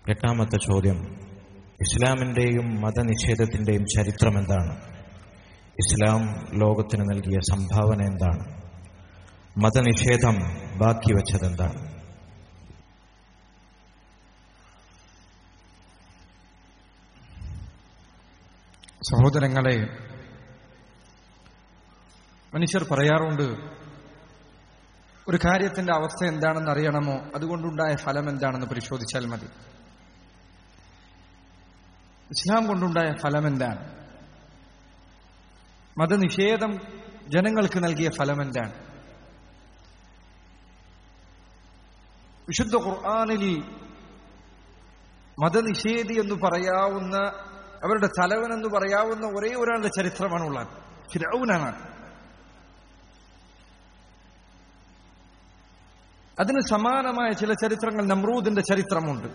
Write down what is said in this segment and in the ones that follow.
എട്ടാമത്തെ ചോദ്യം ഇസ്ലാമിൻ്റെയും മതനിഷേധത്തിൻ്റെയും ചരിത്രം എന്താണ് ഇസ്ലാം ലോകത്തിന് നൽകിയ സംഭാവന എന്താണ് മതനിഷേധം ബാക്കി വച്ചതെന്താണ് സഹോദരങ്ങളെ മനുഷ്യർ പറയാറുണ്ട് ഒരു കാര്യത്തിന്റെ അവസ്ഥ എന്താണെന്ന് അറിയണമോ അതുകൊണ്ടുണ്ടായ ഫലം എന്താണെന്ന് പരിശോധിച്ചാൽ മതി ഇസ്ലാം കൊണ്ടുണ്ടായ ഫലം എന്താണ് മതനിഷേധം ജനങ്ങൾക്ക് നൽകിയ ഫലം എന്താണ് വിശുദ്ധ ഖുർആാനിൽ മതനിഷേധി എന്ന് പറയാവുന്ന അവരുടെ തലവൻ എന്ന് പറയാവുന്ന ഒരേ ഒരാളുടെ ചരിത്രമാണുള്ളത് ഫിരൗനാണ് അതിന് സമാനമായ ചില ചരിത്രങ്ങൾ നമ്രൂദിന്റെ ചരിത്രമുണ്ട്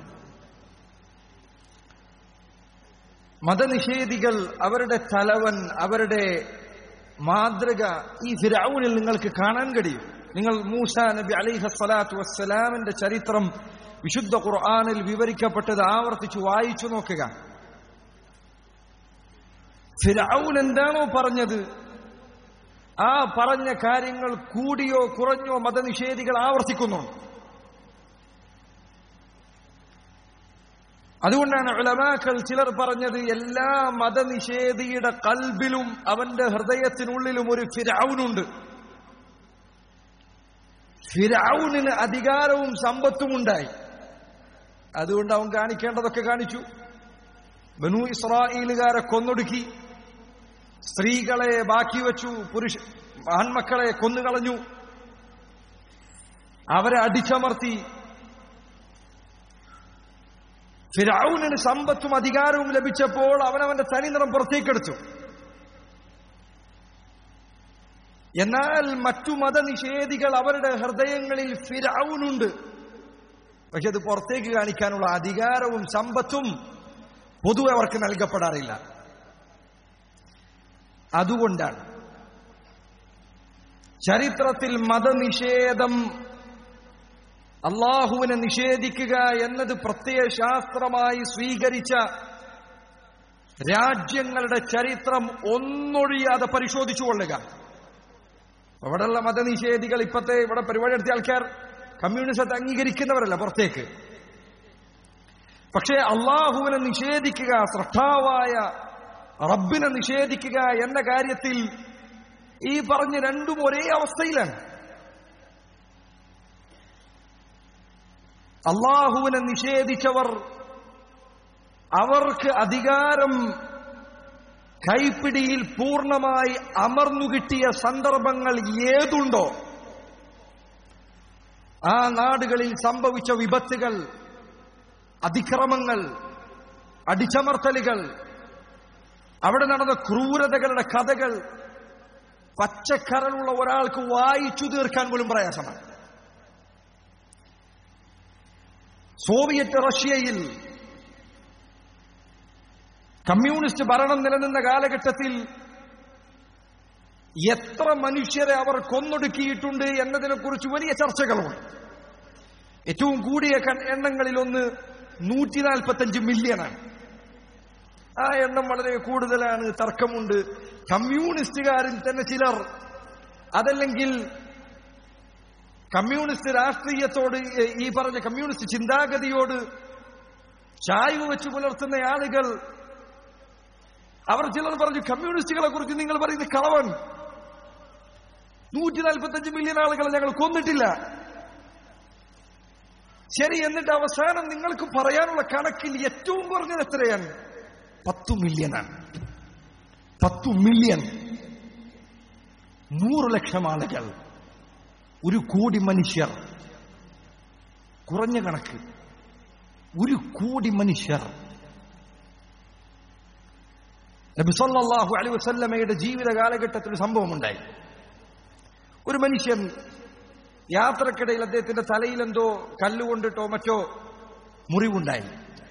മതനിഷേധികൾ അവരുടെ തലവൻ അവരുടെ മാതൃക ഈ ഫിരൌനിൽ നിങ്ങൾക്ക് കാണാൻ കഴിയും നിങ്ങൾ മൂസ നബി അലിഹ സ്വലാത്തു വസ്സലാമിന്റെ ചരിത്രം വിശുദ്ധ ഖുർആാനിൽ വിവരിക്കപ്പെട്ടത് ആവർത്തിച്ച് വായിച്ചു നോക്കുക ഫിരൌൻ എന്താണോ പറഞ്ഞത് ആ പറഞ്ഞ കാര്യങ്ങൾ കൂടിയോ കുറഞ്ഞോ മതനിഷേധികൾ ആവർത്തിക്കുന്നുണ്ട് അതുകൊണ്ടാണ് ഉലമാക്കൾ ചിലർ പറഞ്ഞത് എല്ലാ മതനിഷേധിയുടെ കൽബിലും അവന്റെ ഹൃദയത്തിനുള്ളിലും ഒരു ഫിരൌനുണ്ട് ഫിരൌനിന് അധികാരവും സമ്പത്തും ഉണ്ടായി അതുകൊണ്ട് അവൻ കാണിക്കേണ്ടതൊക്കെ കാണിച്ചു ബനു ഇസ്രായേലുകാരെ കൊന്നൊടുക്കി സ്ത്രീകളെ ബാക്കി വെച്ചു പുരുഷ ആൺമക്കളെ കൊന്നുകളഞ്ഞു അവരെ അടിച്ചമർത്തി ഫിരൌനിന് സമ്പത്തും അധികാരവും ലഭിച്ചപ്പോൾ അവനവന്റെ തനിനിറം പുറത്തേക്കെടുത്തു എന്നാൽ മറ്റു മതനിഷേധികൾ അവരുടെ ഹൃദയങ്ങളിൽ ഫിരൌനുണ്ട് പക്ഷെ അത് പുറത്തേക്ക് കാണിക്കാനുള്ള അധികാരവും സമ്പത്തും പൊതുവെ അവർക്ക് നൽകപ്പെടാറില്ല അതുകൊണ്ടാണ് ചരിത്രത്തിൽ മതനിഷേധം അള്ളാഹുവിനെ നിഷേധിക്കുക എന്നത് പ്രത്യയശാസ്ത്രമായി സ്വീകരിച്ച രാജ്യങ്ങളുടെ ചരിത്രം ഒന്നൊഴിയാതെ പരിശോധിച്ചു കൊള്ളുക ഇവിടെയുള്ള മതനിഷേധികൾ ഇപ്പത്തെ ഇവിടെ പരിപാടി നടത്തിയ ആൾക്കാർ കമ്മ്യൂണിസത്തെ അംഗീകരിക്കുന്നവരല്ല പുറത്തേക്ക് പക്ഷേ അള്ളാഹുവിനെ നിഷേധിക്കുക സൃഷ്ടാവായ റബ്ബിനെ നിഷേധിക്കുക എന്ന കാര്യത്തിൽ ഈ പറഞ്ഞ രണ്ടും ഒരേ അവസ്ഥയിലാണ് അള്ളാഹുവിനെ നിഷേധിച്ചവർ അവർക്ക് അധികാരം കൈപ്പിടിയിൽ പൂർണ്ണമായി അമർന്നു കിട്ടിയ സന്ദർഭങ്ങൾ ഏതുണ്ടോ ആ നാടുകളിൽ സംഭവിച്ച വിപത്തുകൾ അതിക്രമങ്ങൾ അടിച്ചമർത്തലുകൾ അവിടെ നടന്ന ക്രൂരതകളുടെ കഥകൾ പച്ചക്കരളുള്ള ഒരാൾക്ക് വായിച്ചു തീർക്കാൻ പോലും പ്രയാസമാണ് സോവിയറ്റ് റഷ്യയിൽ കമ്മ്യൂണിസ്റ്റ് ഭരണം നിലനിന്ന കാലഘട്ടത്തിൽ എത്ര മനുഷ്യരെ അവർ കൊന്നൊടുക്കിയിട്ടുണ്ട് എന്നതിനെക്കുറിച്ച് വലിയ ചർച്ചകളുണ്ട് ഏറ്റവും കൂടിയ എണ്ണങ്ങളിൽ ഒന്ന് നൂറ്റി നാൽപ്പത്തഞ്ച് മില്യണാണ് ആ എണ്ണം വളരെ കൂടുതലാണ് തർക്കമുണ്ട് കമ്മ്യൂണിസ്റ്റുകാരിൽ തന്നെ ചിലർ അതല്ലെങ്കിൽ കമ്മ്യൂണിസ്റ്റ് രാഷ്ട്രീയത്തോട് ഈ പറഞ്ഞ കമ്മ്യൂണിസ്റ്റ് ചിന്താഗതിയോട് ചായ്വ് വെച്ച് പുലർത്തുന്ന ആളുകൾ അവർ ചിലർ പറഞ്ഞു കമ്മ്യൂണിസ്റ്റുകളെ കുറിച്ച് നിങ്ങൾ പറയുന്നത് കളവൻ നൂറ്റി നാൽപ്പത്തഞ്ച് മില്യൺ ആളുകളെ ഞങ്ങൾ കൊന്നിട്ടില്ല ശരി എന്നിട്ട് അവസാനം നിങ്ങൾക്ക് പറയാനുള്ള കണക്കിൽ ഏറ്റവും കുറഞ്ഞത് എത്രയാണ് പത്തു മില്യനാണ് പത്തു മില്യൺ നൂറ് ലക്ഷം ആളുകൾ ഒരു കോടി മനുഷ്യർ കുറഞ്ഞ കണക്ക് ഒരു കോടി മനുഷ്യർ നബിസല്ലാഹു അലൈ വസല്ലമയുടെ ജീവിത കാലഘട്ടത്തിൽ ഒരു സംഭവമുണ്ടായി ഒരു മനുഷ്യൻ യാത്രക്കിടയിൽ അദ്ദേഹത്തിന്റെ തലയിൽ എന്തോ കല്ലുകൊണ്ടിട്ടോ മറ്റോ മുറിവുണ്ടായി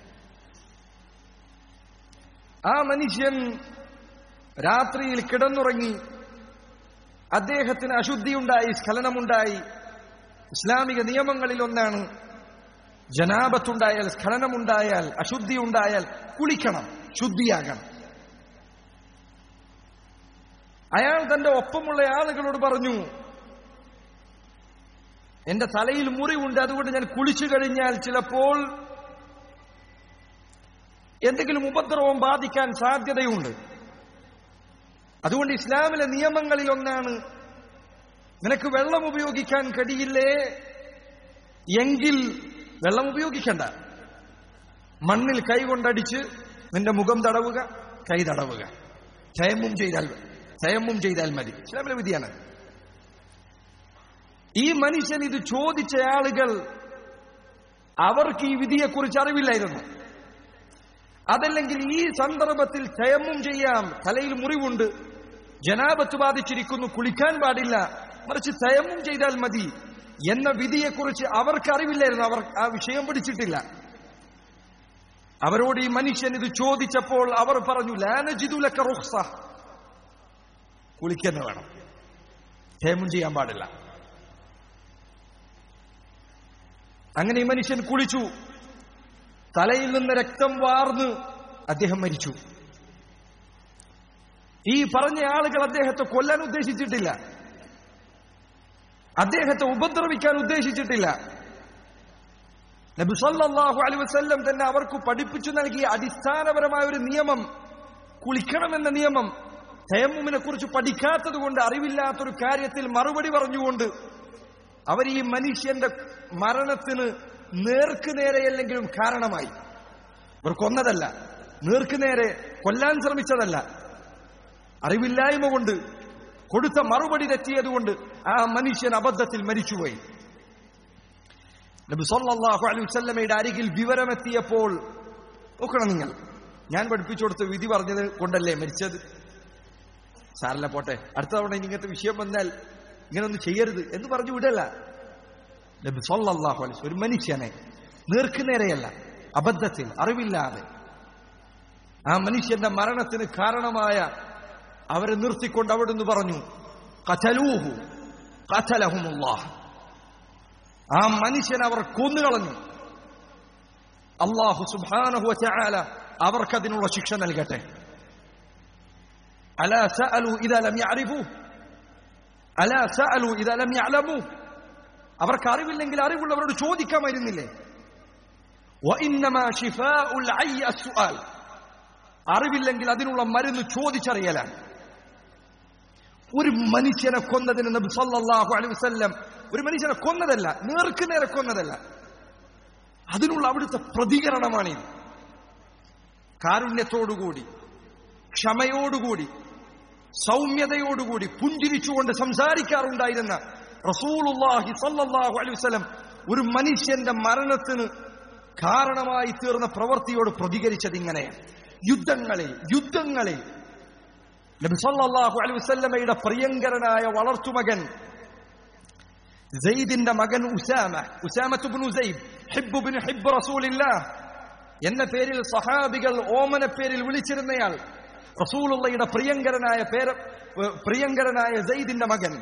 ആ മനുഷ്യൻ രാത്രിയിൽ കിടന്നുറങ്ങി അദ്ദേഹത്തിന് അശുദ്ധിയുണ്ടായി സ്ഖലനമുണ്ടായി ഇസ്ലാമിക നിയമങ്ങളിൽ ഒന്നാണ് ജനാപത്തുണ്ടായാൽ സ്ഖലനമുണ്ടായാൽ അശുദ്ധി ഉണ്ടായാൽ കുളിക്കണം ശുദ്ധിയാകണം അയാൾ തന്റെ ഒപ്പമുള്ള ആളുകളോട് പറഞ്ഞു എന്റെ തലയിൽ മുറിവുണ്ട് അതുകൊണ്ട് ഞാൻ കുളിച്ചു കഴിഞ്ഞാൽ ചിലപ്പോൾ എന്തെങ്കിലും ഉപദ്രവം ബാധിക്കാൻ സാധ്യതയുണ്ട് അതുകൊണ്ട് ഇസ്ലാമിലെ നിയമങ്ങളിൽ ഒന്നാണ് നിനക്ക് വെള്ളം ഉപയോഗിക്കാൻ കഴിയില്ലേ എങ്കിൽ വെള്ളം ഉപയോഗിക്കണ്ട മണ്ണിൽ കൈ കൊണ്ടടിച്ച് നിന്റെ മുഖം തടവുക കൈ തടവുക ചയമ്മും ചെയ്താൽ ചയമ്മും ചെയ്താൽ മതി ഇസ്ലാമിലെ വിധിയാണ് ഈ മനുഷ്യൻ ഇത് ചോദിച്ച ആളുകൾ അവർക്ക് ഈ വിധിയെക്കുറിച്ച് അറിവില്ലായിരുന്നു അതല്ലെങ്കിൽ ഈ സന്ദർഭത്തിൽ ചയമ്മും ചെയ്യാം തലയിൽ മുറിവുണ്ട് ജനാപത്ത് ബാധിച്ചിരിക്കുന്നു കുളിക്കാൻ പാടില്ല മറിച്ച് തയമ്മും ചെയ്താൽ മതി എന്ന വിധിയെക്കുറിച്ച് അവർക്ക് അറിവില്ലായിരുന്നു അവർ ആ വിഷയം പഠിച്ചിട്ടില്ല അവരോട് ഈ മനുഷ്യൻ ഇത് ചോദിച്ചപ്പോൾ അവർ പറഞ്ഞു ലാനജിദുലക്ക റുഹ്സ കുളിക്കുന്ന വേണം തേമും ചെയ്യാൻ പാടില്ല അങ്ങനെ ഈ മനുഷ്യൻ കുളിച്ചു തലയിൽ നിന്ന് രക്തം വാർന്ന് അദ്ദേഹം മരിച്ചു ഈ പറഞ്ഞ ആളുകൾ അദ്ദേഹത്തെ കൊല്ലാൻ ഉദ്ദേശിച്ചിട്ടില്ല അദ്ദേഹത്തെ ഉപദ്രവിക്കാൻ ഉദ്ദേശിച്ചിട്ടില്ല നബി സല്ലല്ലാഹു അലൈഹി വസല്ലം തന്നെ അവർക്ക് പഠിപ്പിച്ചു നൽകിയ അടിസ്ഥാനപരമായ ഒരു നിയമം കുളിക്കണമെന്ന നിയമം തയമ്മുമിനെ കുറിച്ച് പഠിക്കാത്തത് കൊണ്ട് അറിവില്ലാത്തൊരു കാര്യത്തിൽ മറുപടി പറഞ്ഞുകൊണ്ട് അവർ ഈ മനുഷ്യന്റെ മരണത്തിന് നേർക്കുനേരെയല്ലെങ്കിലും കാരണമായി ഇവർ കൊന്നതല്ല നേർക്കുനേരെ കൊല്ലാൻ ശ്രമിച്ചതല്ല അറിവില്ലായ്മ കൊണ്ട് കൊടുത്ത മറുപടി തെറ്റിയതുകൊണ്ട് ആ മനുഷ്യൻ അബദ്ധത്തിൽ മരിച്ചുപോയി നബി സല്ലല്ലാഹു അലൈഹി വസല്ലമയുടെ അരികിൽ വിവരമെത്തിയപ്പോൾ നോക്കണം നിങ്ങൾ ഞാൻ പഠിപ്പിച്ചു കൊടുത്ത വിധി പറഞ്ഞത് കൊണ്ടല്ലേ മരിച്ചത് സാരല്ല പോട്ടെ അടുത്ത തവണ ഇനി ഇങ്ങനത്തെ വിഷയം വന്നാൽ ഇങ്ങനൊന്നും ചെയ്യരുത് എന്ന് പറഞ്ഞു വിടല്ല നബി സല്ലല്ലാഹു അലൈഹി വസല്ലം ഒരു മനുഷ്യനെ നേർക്കുനേരെയല്ല അബദ്ധത്തിൽ അറിവില്ലാതെ ആ മനുഷ്യന്റെ മരണത്തിന് കാരണമായ അവരെ നിർത്തിക്കൊണ്ട് അവിടുന്ന് പറഞ്ഞു കഥലൂഹു കഥലഹുമുല്ലാഹ് ആ മനുഷ്യൻ അവർ കൊന്നുകളഞ്ഞു അള്ളാഹു സുബാനഹു ചാല അവർക്കതിനുള്ള ശിക്ഷ നൽകട്ടെ അല സഅലു ഇദാ ലം യഅരിഫു അല സഅലു ഇദാ ലം യഅലമു അവർക്ക് അറിവില്ലെങ്കിൽ അറിവുള്ളവരോട് ചോദിക്കാമായിരുന്നില്ലേ വഇന്നമാ ശിഫാഉൽ അയ്യ അസ്സുആൽ അറിവില്ലെങ്കിൽ അതിനുള്ള മരുന്ന് ചോദിച്ചറിയലാണ് ഒരു മനുഷ്യനെ കൊന്നതിന് നബി സല്ലല്ലാഹു അലൈഹി വസല്ലം ഒരു മനുഷ്യനെ കൊന്നതല്ല നേർക്ക് നേരെ കൊന്നതല്ല അതിനുള്ള അവിടുത്തെ പ്രതികരണമാണിത് കാരുണ്യത്തോടുകൂടി ക്ഷമയോടുകൂടി സൗമ്യതയോടുകൂടി പുഞ്ചിരിച്ചുകൊണ്ട് സംസാരിക്കാറുണ്ടായിരുന്ന റസൂലുള്ളാഹി സല്ലല്ലാഹു അലൈഹി വസല്ലം ഒരു മനുഷ്യന്റെ മരണത്തിന് കാരണമായി തീർന്ന പ്രവൃത്തിയോട് പ്രതികരിച്ചത് ഇങ്ങനെയാണ് യുദ്ധങ്ങളിൽ യുദ്ധങ്ങളിൽ നബി സല്ലല്ലാഹു അലൈഹി വസല്ലമയുടെ പ്രിയങ്കരനായ വളർത്തുമകൻ സെയ്ദിന്റെ മകൻ ഉസാമ ഉസാമത്ത് ഇബ്നു സെയ്ദ് ഹിബ്ബു ബിൻ ഹിബ്ബ് റസൂലില്ലാഹ് എന്ന പേരിൽ സഹാബികൾ ഓമന പേരിൽ വിളിച്ചിരുന്നയാൾ റസൂലുള്ളയുടെ പ്രിയങ്കരനായ പേര പ്രിയങ്കരനായ സെയ്ദിന്റെ മകൻ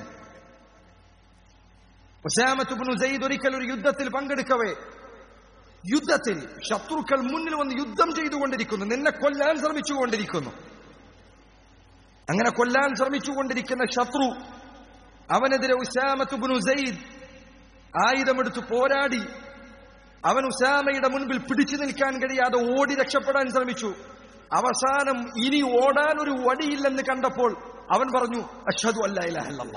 ഉസാമത്ത് ഇബ്നു സെയ്ദ് ഒരിക്കൽ ഒരു യുദ്ധത്തിൽ പങ്കെടുക്കവേ യുദ്ധത്തിൽ ശത്രുക്കൾ മുന്നിൽ വന്ന് യുദ്ധം ചെയ്തുകൊണ്ടിരിക്കുന്നു നിന്നെ കൊല്ലാൻ ശ്രമിച്ചുകൊണ്ടിരിക്കുന്നു അങ്ങനെ കൊല്ലാൻ ശ്രമിച്ചുകൊണ്ടിരിക്കുന്ന ശത്രു അവനെതിരെ ഉസാമത്തുബിനു സെയ്ദ് ആയുധമെടുത്ത് പോരാടി അവൻ ഉസാമയുടെ മുൻപിൽ പിടിച്ചു നിൽക്കാൻ കഴിയാതെ ഓടി രക്ഷപ്പെടാൻ ശ്രമിച്ചു അവസാനം ഇനി ഓടാൻ ഒരു വടിയില്ലെന്ന് കണ്ടപ്പോൾ അവൻ പറഞ്ഞു അഷദു അല്ല ഇലഹല്ല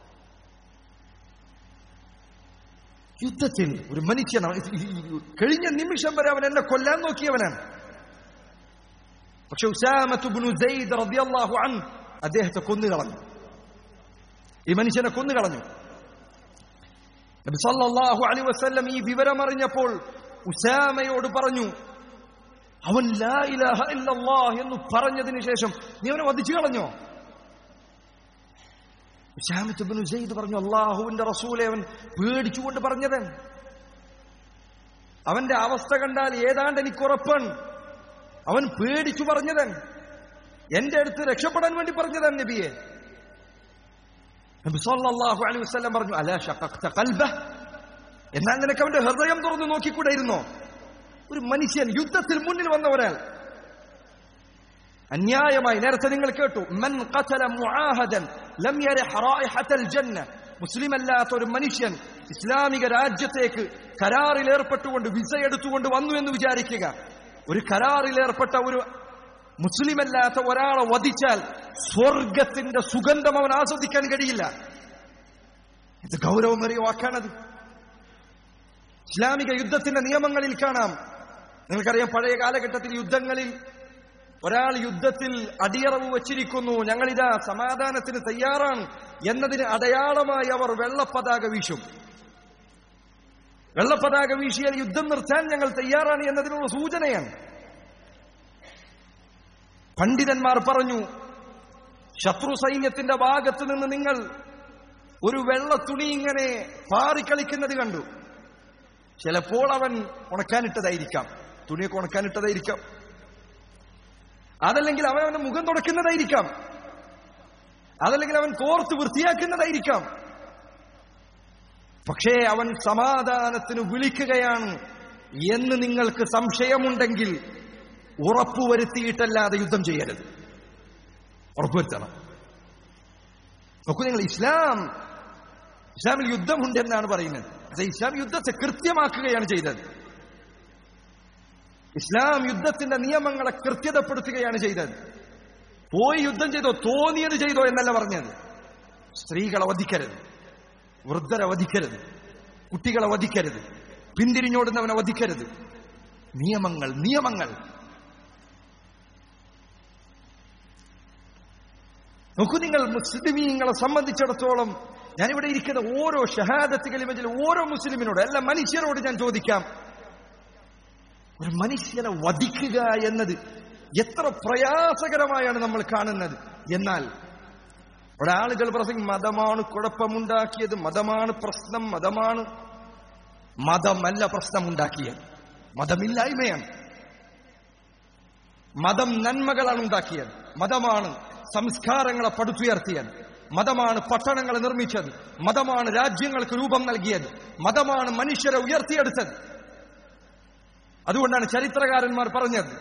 യുദ്ധത്തിൽ ഒരു മനുഷ്യനാണ് കഴിഞ്ഞ നിമിഷം വരെ അവൻ എന്നെ കൊല്ലാൻ നോക്കിയവനാണ് പക്ഷെ ഉസാമത്തുബിനു സെയ്ദ് റളിയല്ലാഹു അൻ അദ്ദേഹത്തെ കൊന്നുകളഞ്ഞു ഈ മനുഷ്യനെ കൊന്നുകളഞ്ഞു നബി സല്ലല്ലാഹു അലൈഹി വസല്ലം ഈ വിവരം അറിഞ്ഞപ്പോൾ ഉസാമയോട് പറഞ്ഞു അവൻ ലാ ഇലാഹ ഇല്ലല്ലാഹ് എന്ന് പറഞ്ഞതിന് ശേഷം നീ അവനെ വധിച്ചു കളഞ്ഞോ ഉസാമത്തുബിനു സെയ്ദ് പറഞ്ഞു അള്ളാഹുവിന്റെ റസൂലെ അവൻ പേടിച്ചുകൊണ്ട് പറഞ്ഞതൻ അവന്റെ അവസ്ഥ കണ്ടാൽ ഏതാണ്ട് എനിക്ക് ഉറപ്പാണ് അവൻ പേടിച്ചു പറഞ്ഞതൻ എന്റെ അടുത്ത് രക്ഷപ്പെടാൻ വേണ്ടി പറഞ്ഞതൻ നബിയെ നബി സല്ലല്ലാഹു അലൈഹി വസല്ലം പറഞ്ഞു അലാ ഷഖഖത ഖൽബ എന്നാൽ നിനക്ക് അവന്റെ ഹൃദയം തുറന്നു നോക്കിക്കൂടായിരുന്നോ ഒരു മനുഷ്യൻ യുദ്ധത്തിൽ മുന്നിൽ വന്ന ഒരാൾ അന്യായമായി നേരത്തെ നിങ്ങൾ കേട്ടു മൻ ഖതല മുആഹദൻ ലം യരിഹ റായിഹത്തൽ ജന്ന മുസ്ലിം അല്ലാത്ത ഒരു മനുഷ്യൻ ഇസ്ലാമിക രാജ്യത്തേക്ക് കരാറിൽ ഏർപ്പെട്ടുകൊണ്ട് വിസ എടുത്തുകൊണ്ട് വന്നു എന്ന് വിചാരിക്കുക ഒരു കരാറിൽ ഏർപ്പെട്ട ഒരു മുസ്ലിം അല്ലാത്ത ഒരാളെ വധിച്ചാൽ സ്വർഗത്തിന്റെ സുഗന്ധം അവൻ ആസ്വദിക്കാൻ കഴിയില്ല ഇത് ഗൗരവമേറിയ വാക്കാണത് ഇസ്ലാമിക യുദ്ധത്തിന്റെ നിയമങ്ങളിൽ കാണാം നിങ്ങൾക്കറിയാം പഴയ കാലഘട്ടത്തിൽ യുദ്ധങ്ങളിൽ ഒരാൾ യുദ്ധത്തിൽ അടിയറവ് വച്ചിരിക്കുന്നു ഞങ്ങളിതാ സമാധാനത്തിന് തയ്യാറാണ് എന്നതിന് അടയാളമായി അവർ വെള്ളപ്പതാക വീശും വെള്ളപ്പതാക വീശിയാൽ യുദ്ധം നിർത്താൻ ഞങ്ങൾ തയ്യാറാണ് എന്നതിനുള്ള സൂചനയാണ് പണ്ഡിതന്മാർ പറഞ്ഞു ശത്രു സൈന്യത്തിന്റെ ഭാഗത്ത് നിന്ന് നിങ്ങൾ ഒരു വെള്ള തുണി ഇങ്ങനെ പാറിക്കളിക്കുന്നത് കണ്ടു ചിലപ്പോൾ അവൻ ഉണക്കാനിട്ടതായിരിക്കാം തുണിയൊക്കെ ഉണക്കാനിട്ടതായിരിക്കാം അതല്ലെങ്കിൽ അവൻ അവന്റെ മുഖം തുടക്കുന്നതായിരിക്കാം അതല്ലെങ്കിൽ അവൻ കോർത്ത് വൃത്തിയാക്കുന്നതായിരിക്കാം പക്ഷേ അവൻ സമാധാനത്തിന് വിളിക്കുകയാണ് എന്ന് നിങ്ങൾക്ക് സംശയമുണ്ടെങ്കിൽ ഉറപ്പുവരുത്തിയിട്ടല്ലാതെ യുദ്ധം ചെയ്യരുത് ഉറപ്പുവരുത്തണം നോക്കൂ നിങ്ങൾ ഇസ്ലാം ഇസ്ലാമിൽ യുദ്ധമുണ്ട് എന്നാണ് പറയുന്നത് പക്ഷേ ഇസ്ലാം യുദ്ധത്തെ കൃത്യമാക്കുകയാണ് ചെയ്തത് ഇസ്ലാം യുദ്ധത്തിന്റെ നിയമങ്ങളെ കൃത്യതപ്പെടുത്തുകയാണ് ചെയ്തത് പോയി യുദ്ധം ചെയ്തോ തോന്നിയത് ചെയ്തോ എന്നല്ല പറഞ്ഞത് സ്ത്രീകളെ വധിക്കരുത് വൃദ്ധരെ വധിക്കരുത് കുട്ടികളെ വധിക്കരുത് പിന്തിരിഞ്ഞോടുന്നവനെ വധിക്കരുത് നിയമങ്ങൾ നിയമങ്ങൾ നോക്കൂ നിങ്ങൾ മുസ്ലിമീങ്ങളെ സംബന്ധിച്ചിടത്തോളം ഞാനിവിടെ ഇരിക്കുന്ന ഓരോ ഷഹാദത്തുകളും ഓരോ മുസ്ലിമിനോട് എല്ലാ മനുഷ്യരോട് ഞാൻ ചോദിക്കാം ഒരു മനുഷ്യനെ വധിക്കുക എന്നത് എത്ര പ്രയാസകരമായാണ് നമ്മൾ കാണുന്നത് എന്നാൽ ഇവിടെ ആളുകൾ പ്രസംഗം മതമാണ് കുഴപ്പമുണ്ടാക്കിയത് മതമാണ് പ്രശ്നം മതമാണ് മതമല്ല പ്രശ്നമുണ്ടാക്കിയത് മതമില്ലായ്മയാണ് മതം നന്മകളാണ് ഉണ്ടാക്കിയത് മതമാണ് സംസ്കാരങ്ങളെ പടുത്തുയർത്തിയത് മതമാണ് പട്ടണങ്ങളെ നിർമ്മിച്ചത് മതമാണ് രാജ്യങ്ങൾക്ക് രൂപം നൽകിയത് മതമാണ് മനുഷ്യരെ ഉയർത്തിയെടുത്തത് അതുകൊണ്ടാണ് ചരിത്രകാരന്മാർ പറഞ്ഞത്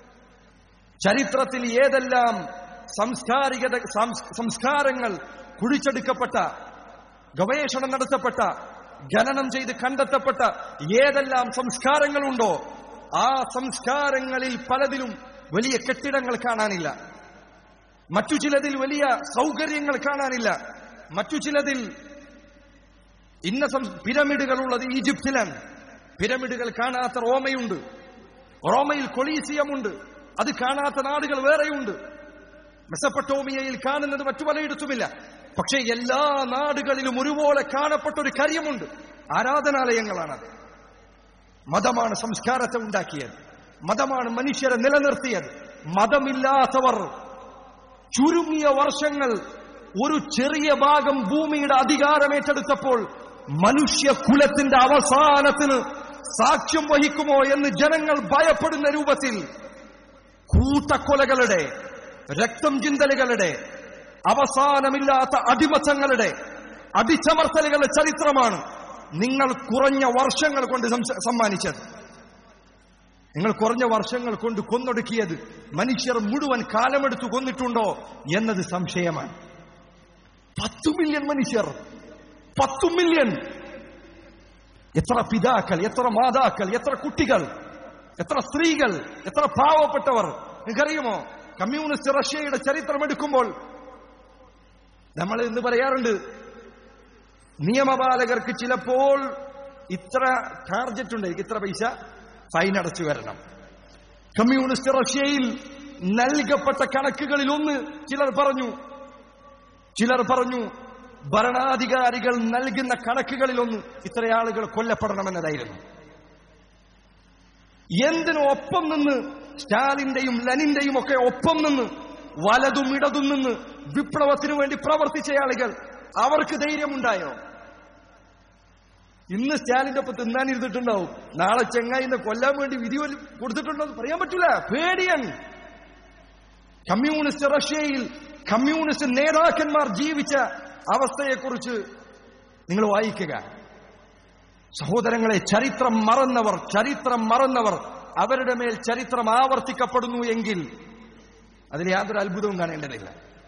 ചരിത്രത്തിൽ ഏതെല്ലാം സംസ്കാരികത സംസ്കാരങ്ങൾ കുഴിച്ചെടുക്കപ്പെട്ട ഗവേഷണം നടത്തപ്പെട്ട ഖനനം ചെയ്ത് കണ്ടെത്തപ്പെട്ട ഏതെല്ലാം സംസ്കാരങ്ങളുണ്ടോ ആ സംസ്കാരങ്ങളിൽ പലതിലും വലിയ കെട്ടിടങ്ങൾ കാണാനില്ല മറ്റു ചിലതിൽ വലിയ സൗകര്യങ്ങൾ കാണാനില്ല മറ്റു ചിലതിൽ ഇന്ന പിരമിഡുകൾ ഉള്ളത് ഈജിപ്തിലാണ് പിരമിഡുകൾ കാണാത്ത റോമയുണ്ട് റോമയിൽ കൊളീസിയമുണ്ട് അത് കാണാത്ത നാടുകൾ വേറെയുണ്ട് മെസപ്പട്ടോമിയയിൽ കാണുന്നത് മറ്റു പലയിടത്തുമില്ല പക്ഷേ എല്ലാ നാടുകളിലും ഒരുപോലെ കാണപ്പെട്ട ഒരു കാര്യമുണ്ട് ആരാധനാലയങ്ങളാണ് മതമാണ് സംസ്കാരത്തെ ഉണ്ടാക്കിയത് മതമാണ് മനുഷ്യരെ നിലനിർത്തിയത് മതമില്ലാത്തവർ ചുരുങ്ങിയ വർഷങ്ങൾ ഒരു ചെറിയ ഭാഗം ഭൂമിയുടെ അധികാരമേറ്റെടുത്തപ്പോൾ മനുഷ്യ കുലത്തിന്റെ അവസാനത്തിന് സാക്ഷ്യം വഹിക്കുമോ എന്ന് ജനങ്ങൾ ഭയപ്പെടുന്ന രൂപത്തിൽ കൂട്ടക്കൊലകളുടെ രക്തം ചിന്തലുകളുടെ അവസാനമില്ലാത്ത അടിമത്തങ്ങളുടെ അടിച്ചമർത്തലുകളുടെ ചരിത്രമാണ് നിങ്ങൾ കുറഞ്ഞ വർഷങ്ങൾ കൊണ്ട് സമ്മാനിച്ചത് നിങ്ങൾ കുറഞ്ഞ വർഷങ്ങൾ കൊണ്ട് കൊന്നൊടുക്കിയത് മനുഷ്യർ മുഴുവൻ കാലമെടുത്തു കൊന്നിട്ടുണ്ടോ എന്നത് സംശയമാണ് പത്തു മില്യൺ മനുഷ്യർ പത്തു മില്യൺ എത്ര പിതാക്കൾ എത്ര മാതാക്കൾ എത്ര കുട്ടികൾ എത്ര സ്ത്രീകൾ എത്ര പാവപ്പെട്ടവർ നിങ്ങൾക്കറിയുമോ കമ്മ്യൂണിസ്റ്റ് റഷ്യയുടെ ചരിത്രം എടുക്കുമ്പോൾ നമ്മൾ ഇന്ന് പറയാറുണ്ട് നിയമപാലകർക്ക് ചിലപ്പോൾ ഇത്ര ടാർജറ്റ് ഉണ്ട് ഇത്ര പൈസ ഫൈൻ അടച്ചു വരണം കമ്മ്യൂണിസ്റ്റ് റഷ്യയിൽ നൽകപ്പെട്ട കണക്കുകളിൽ ഒന്ന് ചിലർ പറഞ്ഞു ചിലർ പറഞ്ഞു ഭരണാധികാരികൾ നൽകുന്ന കണക്കുകളിൽ ഒന്ന് ഇത്ര ആളുകൾ കൊല്ലപ്പെടണമെന്നതായിരുന്നു എന്തിനും ഒപ്പം നിന്ന് സ്റ്റാലിന്റെയും ലെനിന്റെയും ഒക്കെ ഒപ്പം നിന്ന് വലതും ഇടതും നിന്ന് വിപ്ലവത്തിനു വേണ്ടി പ്രവർത്തിച്ച ആളുകൾ അവർക്ക് ധൈര്യമുണ്ടായോ ഇന്ന് സ്റ്റാലിന്റെ ഒപ്പം തിന്നാനിരുന്നിട്ടുണ്ടാവും നാളെ ചെങ്ങായിന്ന് കൊല്ലാൻ വേണ്ടി വിധി കൊടുത്തിട്ടുണ്ടോ എന്ന് പറയാൻ പറ്റൂല പേടിയാണ് കമ്മ്യൂണിസ്റ്റ് റഷ്യയിൽ കമ്മ്യൂണിസ്റ്റ് നേതാക്കന്മാർ ജീവിച്ച അവസ്ഥയെക്കുറിച്ച് നിങ്ങൾ വായിക്കുക സഹോദരങ്ങളെ ചരിത്രം മറന്നവർ ചരിത്രം മറന്നവർ അവരുടെ മേൽ ചരിത്രം ആവർത്തിക്കപ്പെടുന്നു എങ്കിൽ അതിൽ യാതൊരു അത്ഭുതവും കാണേണ്ടതില്ല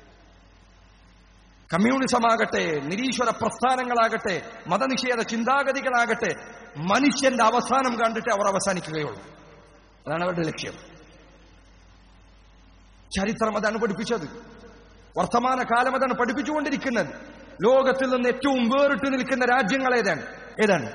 കമ്മ്യൂണിസമാകട്ടെ നിരീശ്വര പ്രസ്ഥാനങ്ങളാകട്ടെ മതനിഷേധ ചിന്താഗതികളാകട്ടെ മനുഷ്യന്റെ അവസാനം കണ്ടിട്ട് അവർ അവസാനിക്കുകയുള്ളൂ അതാണ് അവരുടെ ലക്ഷ്യം ചരിത്രം അതാണ് പഠിപ്പിച്ചത് വർത്തമാന കാലം അതാണ് പഠിപ്പിച്ചുകൊണ്ടിരിക്കുന്നത് ലോകത്തിൽ നിന്ന് ഏറ്റവും വേറിട്ട് നിൽക്കുന്ന രാജ്യങ്ങൾ ഏതാണ് ഏതാണ്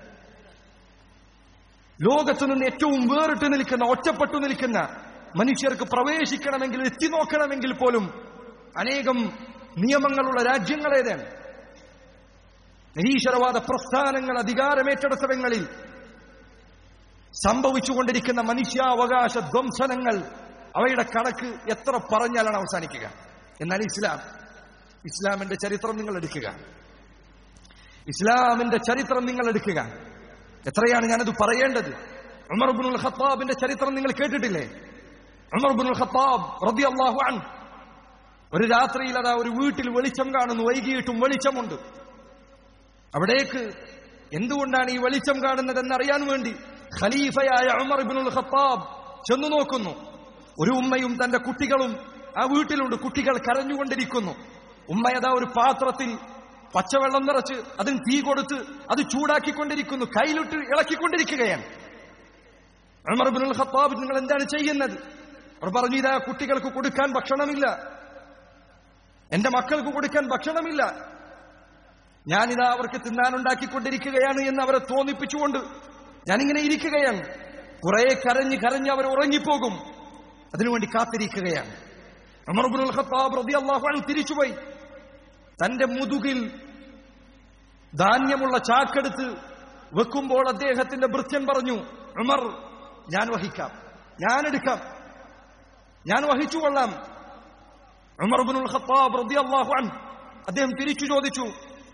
ലോകത്ത് നിന്ന് ഏറ്റവും വേറിട്ട് നിൽക്കുന്ന ഒറ്റപ്പെട്ടു നിൽക്കുന്ന മനുഷ്യർക്ക് പ്രവേശിക്കണമെങ്കിൽ എത്തി നോക്കണമെങ്കിൽ പോലും അനേകം നിയമങ്ങളുള്ള രാജ്യങ്ങൾ ഏതാണ് നിരീശ്വരവാദ പ്രസ്ഥാനങ്ങൾ അധികാരമേറ്റെടുത്തവങ്ങളിൽ സംഭവിച്ചുകൊണ്ടിരിക്കുന്ന മനുഷ്യാവകാശ ധ്വംസനങ്ങൾ അവയുടെ കണക്ക് എത്ര പറഞ്ഞാലാണ് അവസാനിക്കുക എന്നാൽ ഇസ്ലാം ഇസ്ലാമിന്റെ ചരിത്രം നിങ്ങൾ എടുക്കുക ഇസ്ലാമിന്റെ ചരിത്രം നിങ്ങൾ എടുക്കുക എത്രയാണ് ഞാനത് പറയേണ്ടത് ഉമർബുൽ ഖത്താബിന്റെ ചരിത്രം നിങ്ങൾ കേട്ടിട്ടില്ലേ ഉമർബുൽ ഖത്താബ് റളിയല്ലാഹു അൻ ഒരു രാത്രിയിൽ അതാ ഒരു വീട്ടിൽ വെളിച്ചം കാണുന്നു വൈകിയിട്ടും വെളിച്ചമുണ്ട് അവിടേക്ക് എന്തുകൊണ്ടാണ് ഈ വെളിച്ചം കാണുന്നത് എന്നറിയാൻ വേണ്ടി ഖലീഫയായ ഉമർ ഇബ്നുൽ ഖത്താബ് ചെന്നു നോക്കുന്നു ഒരു ഉമ്മയും തന്റെ കുട്ടികളും ആ വീട്ടിലുണ്ട് കുട്ടികൾ കരഞ്ഞുകൊണ്ടിരിക്കുന്നു ഉമ്മയതാ ഒരു പാത്രത്തിൽ പച്ചവെള്ളം നിറച്ച് അതിന് തീ കൊടുത്ത് അത് ചൂടാക്കിക്കൊണ്ടിരിക്കുന്നു കയ്യിലിട്ട് ഇളക്കിക്കൊണ്ടിരിക്കുകയാണ് ഉമർ ഇബ്നുൽ ഖത്താബ് നിങ്ങൾ എന്താണ് ചെയ്യുന്നത് അവർ പറഞ്ഞു ഇതാ കുട്ടികൾക്ക് കൊടുക്കാൻ ഭക്ഷണമില്ല എന്റെ മക്കൾക്ക് കൊടുക്കാൻ ഭക്ഷണമില്ല ഞാനിതാ അവർക്ക് തിന്നാനുണ്ടാക്കിക്കൊണ്ടിരിക്കുകയാണ് എന്ന് അവരെ തോന്നിപ്പിച്ചുകൊണ്ട് ഞാനിങ്ങനെ ഇരിക്കുകയാണ് കുറെ കരഞ്ഞ് കരഞ്ഞ് അവർ ഉറങ്ങിപ്പോകും അതിനുവേണ്ടി കാത്തിരിക്കുകയാണ് ഉമർബുൽ ഖത്താബ് റളിയല്ലാഹു അൻഹു തിരിച്ചുപോയി തന്റെ മുതുകിൽ ധാന്യമുള്ള ചാക്കെടുത്ത് വെക്കുമ്പോൾ അദ്ദേഹത്തിന്റെ ഭൃത്യൻ പറഞ്ഞു ഉമർ ഞാൻ വഹിക്കാം ഞാൻ എടുക്കാം ഞാൻ വഹിച്ചു കൊള്ളാം ഉമർബുൽ ഖത്താബ് റളിയല്ലാഹു അൻഹു അദ്ദേഹം തിരിച്ചു ചോദിച്ചു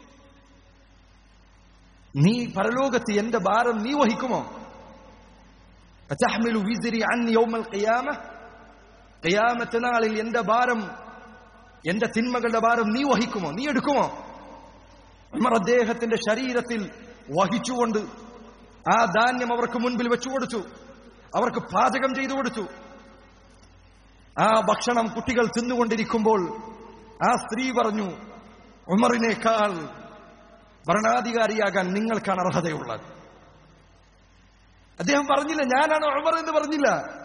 നീ പരലോകത്ത് എന്റെ ഭാരം നീ വഹിക്കുമോ അതഹ്മിലു വിസ്രി അന്നി യൗമൽ ഖിയാമ ഖിയാമത്ത് നാളിൽ എന്റെ ഭാരം എന്റെ തിന്മകളുടെ ഭാരം നീ വഹിക്കുമോ നീ എടുക്കുമോ ഉമർ അദ്ദേഹത്തിന്റെ ശരീരത്തിൽ വഹിച്ചുകൊണ്ട് ആ ധാന്യം അവർക്ക് മുൻപിൽ വെച്ചു കൊടുത്തു അവർക്ക് പാചകം ചെയ്തു കൊടുത്തു ആ ഭക്ഷണം കുട്ടികൾ തിന്നുകൊണ്ടിരിക്കുമ്പോൾ ആ സ്ത്രീ പറഞ്ഞു ഉമറിനേക്കാൾ ഭരണാധികാരിയാകാൻ നിങ്ങൾക്കാണ് അർഹതയുള്ളത് അദ്ദേഹം പറഞ്ഞില്ല ഞാനാണ് ഉമർ എന്ന് പറഞ്ഞില്ല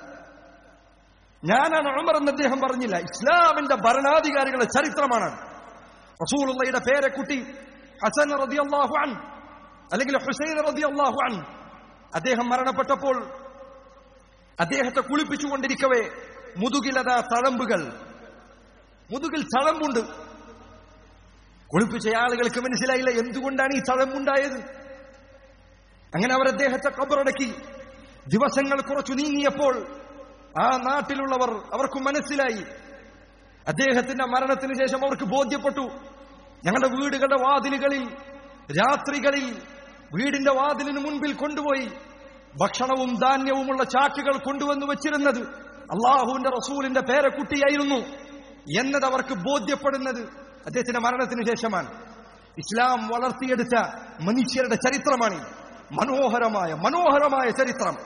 ഞാനാണ് ഉമർ എന്ന് അദ്ദേഹം പറഞ്ഞില്ല ഇസ്ലാമിന്റെ ഭരണാധികാരികളുടെ ചരിത്രമാണ് റസൂലുള്ളയുടെ പേരക്കുട്ടി ഹസൻ റളിയല്ലാഹു അൻ അല്ലെങ്കിൽ ഹുസൈൻ റളിയല്ലാഹു അൻ അദ്ദേഹം മരണപ്പെട്ടപ്പോൾ അദ്ദേഹത്തെ കുളിപ്പിച്ചുകൊണ്ടിരിക്കവേ മുതുകിലതാ തഴമ്പുകൾ മുതുകിൽ തഴമ്പുണ്ട് കുളിപ്പിച്ച ആളുകൾക്ക് മനസ്സിലായില്ല എന്തുകൊണ്ടാണ് ഈ തഴമ്പുണ്ടായത് അങ്ങനെ അവർ അദ്ദേഹത്തെ കബറടക്കി ദിവസങ്ങൾ കുറച്ചു നീങ്ങിയപ്പോൾ ആ നാട്ടിലുള്ളവർ അവർക്ക് മനസ്സിലായി അദ്ദേഹത്തിന്റെ മരണത്തിന് ശേഷം അവർക്ക് ബോധ്യപ്പെട്ടു ഞങ്ങളുടെ വീടുകളുടെ വാതിലുകളിൽ രാത്രികളിൽ വീടിന്റെ വാതിലിന് മുൻപിൽ കൊണ്ടുപോയി ഭക്ഷണവും ധാന്യവുമുള്ള ചാക്കുകൾ കൊണ്ടുവന്ന് വെച്ചിരുന്നത് അള്ളാഹുവിന്റെ റസൂലിന്റെ പേരക്കുട്ടിയായിരുന്നു എന്നത് അവർക്ക് ബോധ്യപ്പെടുന്നത് അദ്ദേഹത്തിന്റെ മരണത്തിന് ശേഷമാണ് ഇസ്ലാം വളർത്തിയെടുത്ത മനുഷ്യരുടെ ചരിത്രമാണ് മനോഹരമായ മനോഹരമായ ചരിത്രം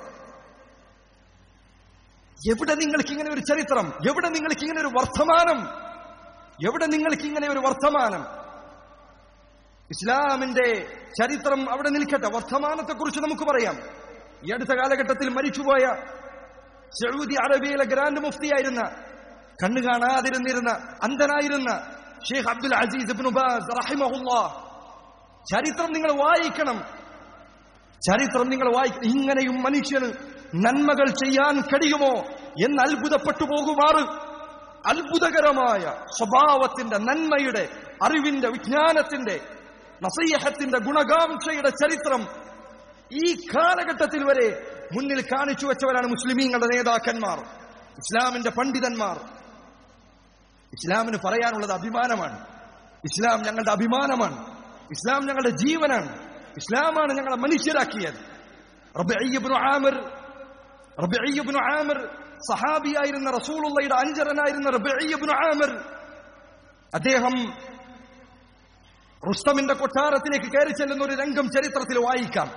എവിടെ നിങ്ങൾക്ക് ഇങ്ങനെ ഒരു ചരിത്രം എവിടെ നിങ്ങൾക്ക് ഇങ്ങനെ ഒരു വർത്തമാനം എവിടെ നിങ്ങൾക്ക് ഇങ്ങനെ ഒരു വർത്തമാനം ഇസ്ലാമിന്റെ ചരിത്രം അവിടെ നിൽക്കട്ടെ വർത്തമാനത്തെക്കുറിച്ച് നമുക്ക് പറയാം ഈ അടുത്ത കാലഘട്ടത്തിൽ മരിച്ചുപോയ സൗദി അറേബ്യയിലെ ഗ്രാൻഡ് മുഫ്തിയായിരുന്ന കണ്ണു കാണാതിരുന്നിരുന്ന അന്ധനായിരുന്ന Sheikh Abdul Aziz ibn Baz റഹിമഹുല്ലാ ചരിത്രം നിങ്ങൾ വായിക്കണം ചരിത്രം നിങ്ങൾ വായിക്കണം ഇങ്ങനെയും മനുഷ്യന് നന്മകൾ ചെയ്യാൻ കഴിയുമോ എന്ന് അത്ഭുതപ്പെട്ടു പോകുമാറ് അത്ഭുതകരമായ സ്വഭാവത്തിന്റെ നന്മയുടെ അറിവിന്റെ വിജ്ഞാനത്തിന്റെ നസീഹത്തിന്റെ ഗുണകാംക്ഷയുടെ ചരിത്രം ഈ കാലഘട്ടത്തിൽ വരെ മുന്നിൽ കാണിച്ചു വെച്ചവരാണ് മുസ്ലിമീങ്ങളുടെ നേതാക്കന്മാർ ഇസ്ലാമിന്റെ പണ്ഡിതന്മാർ ഇസ്ലാമിന് പറയാനുള്ളത് അഭിമാനമാണ് ഇസ്ലാം ഞങ്ങളുടെ അഭിമാനമാണ് ഇസ്ലാം ഞങ്ങളുടെ ജീവനാണ് ഇസ്ലാമാണ് ഞങ്ങളെ മനുഷ്യരാക്കിയത് റബിഅയ്യബ്നു ആമിർ റബിഅയ്യബ്നു ആമിർ സഹാബിയായിരുന്ന റസൂലുള്ളയുടെ അഞ്ചരനായിരുന്ന റബിഅയ്യബ്നു ആമിർ അദ്ദേഹം റുസ്തമിന്റെ കൊട്ടാരത്തിലേക്ക് കയറി ചെല്ലുന്ന ഒരു രംഗം ചരിത്രത്തിൽ വായിക്കാം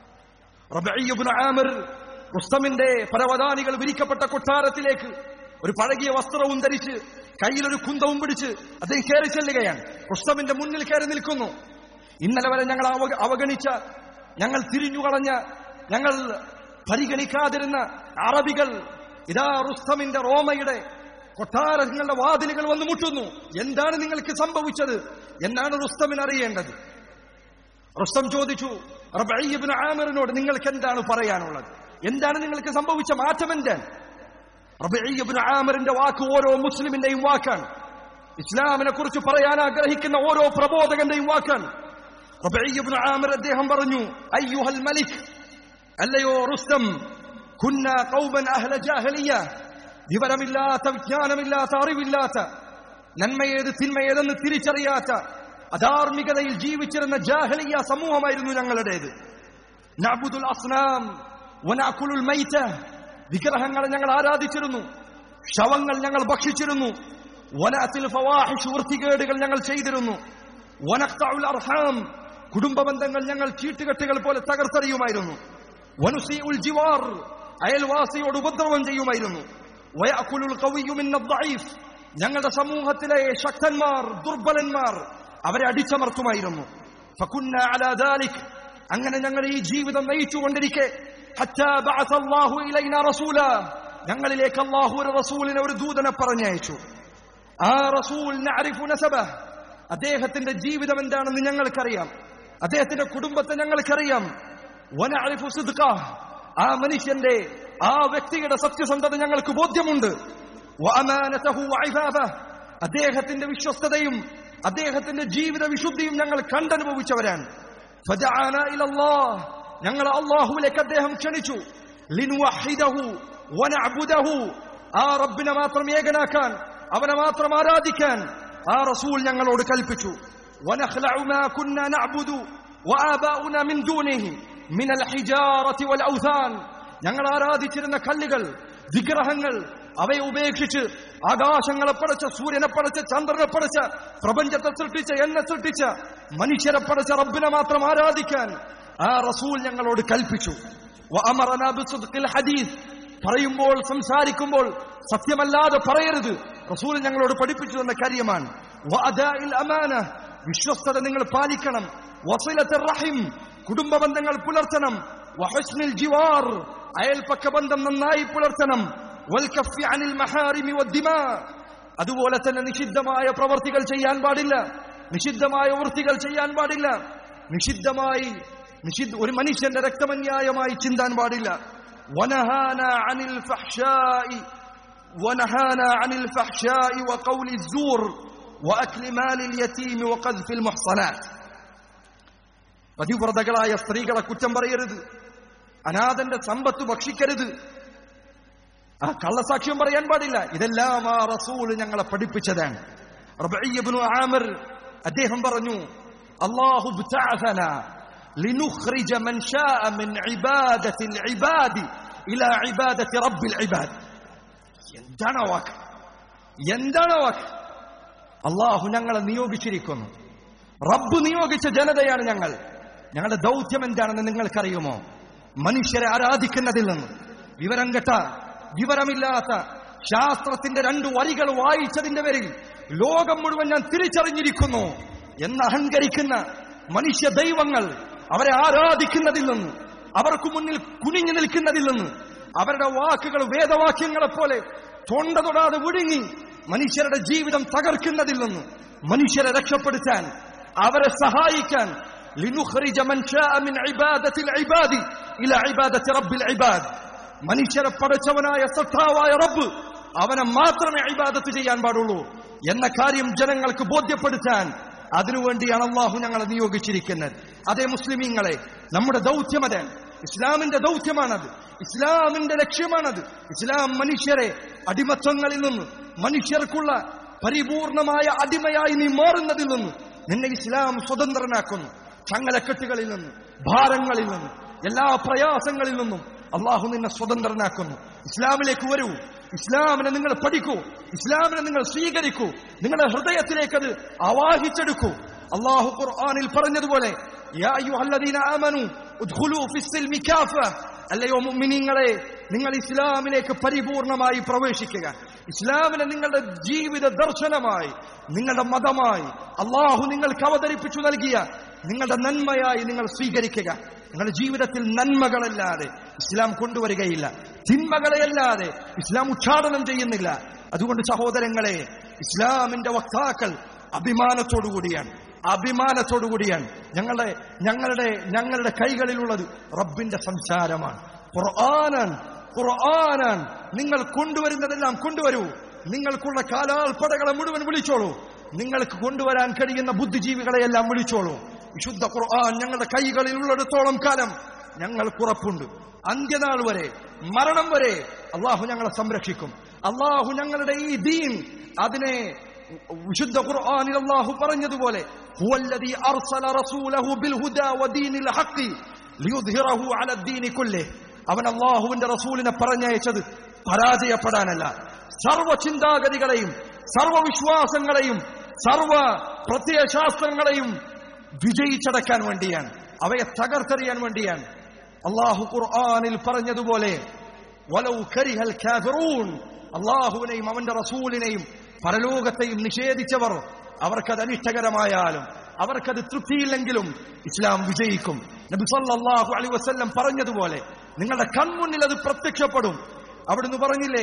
റബീബുൻ ആമിർ റുസ്തമിന്റെ പരവതാനികൾ വിരിക്കപ്പെട്ട കൊട്ടാരത്തിലേക്ക് ഒരു പഴകിയ വസ്ത്രവും ധരിച്ച് കയ്യിലൊരു കുന്തവും പിടിച്ച് അദ്ദേഹം കയറി ചെല്ലുകയാണ് റുസ്തമിന്റെ മുന്നിൽ കയറി നിൽക്കുന്നു ഇന്നലെ വരെ ഞങ്ങൾ അവ- അവഗണിച്ച ഞങ്ങൾ തിരിഞ്ഞുകളഞ്ഞ ഞങ്ങൾ പരിഗണിക്കാതിരുന്ന അറബികൾ ഇതാ റുസ്തമിന്റെ റോമയുടെ കൊട്ടാരങ്ങളുടെ വാതിലുകൾ വന്ന് മുട്ടുന്നു എന്താണ് നിങ്ങൾക്ക് സംഭവിച്ചത് എന്നാണ് റുസ്തമിന് അറിയേണ്ടത് റുസ്തം ചോദിച്ചു റബീബിന് ആമിറിനോട് നിങ്ങൾക്ക് എന്താണ് പറയാനുള്ളത് എന്താണ് നിങ്ങൾക്ക് സംഭവിച്ച മാറ്റം എന്താണ് റബീബിന് ആമിറിന്റെ വാക്ക് ഓരോ മുസ്ലിമിന്റെയും വാക്കാണ് ഇസ്ലാമിനെ കുറിച്ച് പറയാൻ ആഗ്രഹിക്കുന്ന ഓരോ പ്രബോധകന്റെയും വാക്കാണ് റബീബിന് ആമിർ അദ്ദേഹം പറഞ്ഞു അയ്യുഹൽ മലിക് അല്ലയോ റുസ്തം കുന്ന കൗമൻ അഹ്ല ജാഹലിയ വിവരമില്ലാത്ത വിജ്ഞാനമില്ലാത്ത അറിവില്ലാത്ത നന്മയേത് തിന്മയേതെന്ന് തിരിച്ചറിയാത്ത അധാർമികതയിൽ ജീവിച്ചിരുന്ന ജാഹലിയ സമൂഹമായിരുന്നു ഞങ്ങളുടേത് നഅബുദുൽ അസ്നാം വനഅകുലുൽ മൈത വിഗ്രഹങ്ങളെ ഞങ്ങൾ ആരാധിച്ചിരുന്നു ശവങ്ങൾ ഞങ്ങൾ ഭക്ഷിച്ചിരുന്നു വനഅത്തിൽ ഫവാഹിഷ് വൃത്തികേടുകൾ ഞങ്ങൾ ചെയ്തിരുന്നു വനഖ്തഉൽ അർഹാം കുടുംബ ബന്ധങ്ങൾ ഞങ്ങൾ ചീട്ടുകെട്ടുകൾ പോലെ തകർത്തെറിയുമായിരുന്നു വനുസീഉൽ ജിവാർ അയൽവാസിയോട് ഉപദ്രവം ചെയ്യുമായിരുന്നു വയഅകുലുൽ ഖവിയ്യു മിന്ന ദഈഫ് ഞങ്ങളുടെ സമൂഹത്തിലെ ശക്തന്മാർ ദുർബലന്മാർ അവരെ അടിച്ചമർത്തുമായിരുന്നു ഫകുന്ന അലാ ദാലിക് അങ്ങനെ ഞങ്ങൾ ഈ ജീവിതം നയിച്ചുകൊണ്ടിരിക്കെ ഹത്താ ബഅസ അല്ലാഹു ഇലൈനാ റസൂല ഞങ്ങളിലേക്ക് അല്ലാഹു ഒരു റസൂലിനെ ഒരു ദൂതനെ പറഞ്ഞയച്ചു ആ റസൂൽ നഅരിഫു നസബഹ് അദ്ദേഹത്തിന്റെ ജീവിതം എന്താണെന്ന് ഞങ്ങൾക്കറിയാം അദ്ദേഹത്തിന്റെ കുടുംബത്തെ ഞങ്ങൾക്കറിയാം വനഅരിഫു സിദ്ഖഹ് ആ മനുഷ്യന്റെ ആ വ്യക്തിയുടെ സത്യസന്ധത ഞങ്ങൾക്ക് ബോധ്യമുണ്ട് വഅമാനതഹു വഇഫാഫഹ് അദ്ദേഹത്തിന്റെ വിശ്വസ്തതയും അദ്ദേഹത്തിന്റെ ജീവിത വിശുദ്ധിയും ഞങ്ങൾ കണ്ടനുഭവിച്ചവരാണ് ഫജഅന ഇലല്ലാഹ് ഞങ്ങൾ അല്ലാഹുവിലേക്ക് അദ്ദേഹം ക്ഷണിച്ചു ലിനുവഹിദഹു വനഅബുദഹു ആ റബ്ബിനെ മാത്രം ഏകനാക്കാൻ അവനെ മാത്രം ആരാധിക്കാൻ ആ റസൂൽ ഞങ്ങളോട് കൽപ്പിച്ചു ونخلع ما كنا نعبد وآباؤنا من دونه من الحجارة والأوثان ഞങ്ങൾ ആരാധിച്ചിരുന്ന കല്ലുകൾ വിഗ്രഹങ്ങൾ അവയെ ഉപേക്ഷിച്ച് ആകാശങ്ങളെ പടച്ച സൂര്യനെ പടച്ച ചന്ദ്രനെ പടച്ച പ്രപഞ്ചത്തെ സൃഷ്ടിച്ച എന്നെ സൃഷ്ടിച്ച മനുഷ്യരെ പടച്ച റബ്ബിനെ മാത്രം ആരാധിക്കാൻ ആ റസൂൽ ഞങ്ങളോട് കൽപ്പിച്ചു വഅമറനാ ബിസ്ദിഖിൽ ഹദീസ് പറയുമ്പോൾ സംസാരിക്കുമ്പോൾ സത്യമല്ലാതെ പറയരുത് റസൂൽ ഞങ്ങളോട് പഠിപ്പിച്ചു തന്ന കാര്യമാണ് വഅദാഇൽ അമാന വിശ്വസ്തത നിങ്ങൾ പാലിക്കണം വസിലത്തുർ റഹിം കുടുംബ ബന്ധങ്ങൾ പുലർത്തണം വഹസ്നിൽ ജിവാർ അയൽപക്ക ബന്ധം നന്നായി പുലർത്തണം വൽകഫി അനിൽ മഹാരിമി വദ്ദിമാ അതുപോലെ തന്നെ നിഷിദ്ധമായ പ്രവർത്തികൾ ചെയ്യാൻ പാടില്ല നിഷിദ്ധമായ വൃത്തികൾ ചെയ്യാൻ പാടില്ല നിഷിദ്ധമായി നിഷിദ്ധ ഒരു മനുഷ്യന്റെ രക്തമന്യായമായി ചിന്താൻ പാടില്ല വനഹാന അനിൽ ഫഹ്ഷായി ونهانا عن الفحشاء وقول الزور وأكل مال اليتيم وقذف المحصنات പതിവ്രതകളായ സ്ത്രീകളെ കുറ്റം പറയരുത് അനാഥന്റെ സമ്പത്ത് ഭക്ഷിക്കരുത് ആ കള്ളസാക്ഷ്യം പറയാൻ പാടില്ല ഇതെല്ലാം ആ റസൂൽ ഞങ്ങളെ പഠിപ്പിച്ചതാണ് റബീബ്നു ആമിർ അദ്ദേഹം പറഞ്ഞു അല്ലാഹു ബതഅസന ലിനുഖ്രിജ മൻ ശാഅ മിൻ ഇബാദത്തി ഇബാദി ഇലാ ഇബാദത്തി റബ്ബിൽ ഇബാദ് എന്താണ് ആ വാക്ക് എന്താണ് ആ വാക്ക് അള്ളാഹു ഞങ്ങളെ നിയോഗിച്ചിരിക്കുന്നു റബ്ബ് നിയോഗിച്ച ജനതയാണ് ഞങ്ങൾ ഞങ്ങളുടെ ദൗത്യം എന്താണെന്ന് നിങ്ങൾക്കറിയുമോ മനുഷ്യരെ ആരാധിക്കുന്നതിൽ നിന്ന് വിവരം കെട്ട വിവരമില്ലാത്ത ശാസ്ത്രത്തിന്റെ രണ്ട് വരികൾ വായിച്ചതിന്റെ പേരിൽ ലോകം മുഴുവൻ ഞാൻ തിരിച്ചറിഞ്ഞിരിക്കുന്നു എന്ന് അഹങ്കരിക്കുന്ന മനുഷ്യ ദൈവങ്ങൾ അവരെ ആരാധിക്കുന്നതിൽ നിന്ന് അവർക്ക് മുന്നിൽ കുനിഞ്ഞു നിൽക്കുന്നതിൽ നിന്ന് അവരുടെ വാക്കുകൾ വേദവാക്യങ്ങളെ പോലെ തൊണ്ട തൊടാതെ വിഴുങ്ങി മനുഷ്യരുടെ ജീവിതം തകർക്കുന്നതിൽ നിന്ന് മനുഷ്യരെ രക്ഷപ്പെടുത്താൻ അവരെ സഹായിക്കാൻ ലിനുഖ്രിജ മൻ ശാഅ മിൻ ഇബാദത്തിൽ ഇബാദി ഇലാ ഇബാദത്തി റബ്ബിൽ ഇബാദ് മനുഷ്യരെ പടച്ചവനായ സത്താവായ റബ്ബ് അവനെ മാത്രമേ ഇബാദത്ത് ചെയ്യാൻ പാടുള്ളൂ എന്ന കാര്യം ജനങ്ങൾക്ക് ബോധ്യപ്പെടുത്താൻ അതിനുവേണ്ടിയാണ് അള്ളാഹു ഞങ്ങളെ നിയോഗിച്ചിരിക്കുന്നത് അതേ മുസ്ലിമീങ്ങളെ നമ്മുടെ ദൗത്യം അതെ ഇസ്ലാമിന്റെ ദൗത്യമാണത് ഇസ്ലാമിന്റെ ലക്ഷ്യമാണത് ഇസ്ലാം മനുഷ്യരെ അടിമത്വങ്ങളിൽ നിന്ന് മനുഷ്യർക്കുള്ള പരിപൂർണമായ അടിമയായി നീ മാറുന്നതിൽ നിന്ന് നിന്നെ ഇസ്ലാം സ്വതന്ത്രനാക്കുന്നു ചങ്ങലക്കെട്ടുകളിൽ നിന്ന് ഭാരങ്ങളിൽ നിന്ന് എല്ലാ പ്രയാസങ്ങളിൽ നിന്നും അള്ളാഹു നിന്നെ സ്വതന്ത്രനാക്കുന്നു ഇസ്ലാമിലേക്ക് വരൂ ഇസ്ലാമിനെ നിങ്ങൾ പഠിക്കൂ ഇസ്ലാമിനെ നിങ്ങൾ സ്വീകരിക്കൂ നിങ്ങളുടെ ഹൃദയത്തിലേക്ക് അത് ആവാഹിച്ചെടുക്കൂ അള്ളാഹു ഖുർആനിൽ പറഞ്ഞതുപോലെ യാ അയ്യുഹല്ലദീന ആമനു ഉദ്ഖുലൂ ഫിസ്സിൽമി കാഫ അല്ലയോ മുഅ്മിനീങ്ങളെ നിങ്ങൾ ഇസ്ലാമിലേക്ക് പരിപൂർണമായി പ്രവേശിക്കുക ഇസ്ലാമിനെ നിങ്ങളുടെ ജീവിത ദർശനമായി നിങ്ങളുടെ മതമായി അള്ളാഹു നിങ്ങൾക്ക് അവതരിപ്പിച്ചു നൽകിയ നിങ്ങളുടെ നന്മയായി നിങ്ങൾ സ്വീകരിക്കുക നിങ്ങളുടെ ജീവിതത്തിൽ നന്മകളല്ലാതെ ഇസ്ലാം കൊണ്ടുവരികയില്ല തിന്മകളെയല്ലാതെ ഇസ്ലാം ഉച്ചാടനം ചെയ്യുന്നില്ല അതുകൊണ്ട് സഹോദരങ്ങളെ ഇസ്ലാമിന്റെ വക്താക്കൾ അഭിമാനത്തോടുകൂടിയാണ് അഭിമാനത്തോടുകൂടിയാണ് ഞങ്ങളുടെ ഞങ്ങളുടെ ഞങ്ങളുടെ കൈകളിലുള്ളത് റബ്ബിന്റെ സംസാരമാണ് ഖുർആനാണ് ഖുർആനാണ് നിങ്ങൾ കൊണ്ടുവരുന്നതെല്ലാം കൊണ്ടുവരൂ നിങ്ങൾക്കുള്ള കാലാൾപ്പടകളെ മുഴുവൻ വിളിച്ചോളൂ നിങ്ങൾക്ക് കൊണ്ടുവരാൻ കഴിയുന്ന ബുദ്ധിജീവികളെയെല്ലാം വിളിച്ചോളൂ വിശുദ്ധ ഖുർആൻ ഞങ്ങളുടെ കൈകളിൽ ഉള്ളിടത്തോളം കാലം ഞങ്ങൾക്കുറപ്പുണ്ട് അന്ത്യനാൾ വരെ മരണം വരെ അള്ളാഹു ഞങ്ങളെ സംരക്ഷിക്കും അള്ളാഹു ഞങ്ങളുടെ ഈ ദീൻ അതിനെ വിശുദ്ധ ഖുർആനിൽ അള്ളാഹു പറഞ്ഞതുപോലെ ഹുവല്ലദീ അർസല റസൂലഹു ബിൽ ഹുദാ വദീനിൽ ഹഖി ലിയുദ്ഹിറഹു അല ദീനി കുല്ലിഹി അവൻ അള്ളാഹുവിന്റെ റസൂലിനെ പറഞ്ഞയച്ചത് പരാജയപ്പെടാനല്ല സർവ ചിന്താഗതികളെയും സർവ വിശ്വാസങ്ങളെയും സർവ പ്രത്യയശാസ്ത്രങ്ങളെയും വിജയിച്ചടക്കാൻ വേണ്ടിയാണ് അവയെ തകർത്തെറിയാൻ വേണ്ടിയാണ് അള്ളാഹു ഖുർആനിൽ പറഞ്ഞതുപോലെ വലൗ കരിഹൽ കാഫിറൂൻ അള്ളാഹുവിനെയും അവന്റെ റസൂലിനെയും പരലോകത്തെയും നിഷേധിച്ചവർ അവർക്കത് അനിഷ്ടകരമായാലും അവർക്കത് തൃപ്തിയില്ലെങ്കിലും ഇസ്ലാം വിജയിക്കും നബി സല്ലല്ലാഹു അലൈഹി വസല്ലം പറഞ്ഞതുപോലെ നിങ്ങളുടെ കൺമുന്നിൽ അത് പ്രത്യക്ഷപ്പെടും അവിടുന്ന് പറഞ്ഞില്ലേ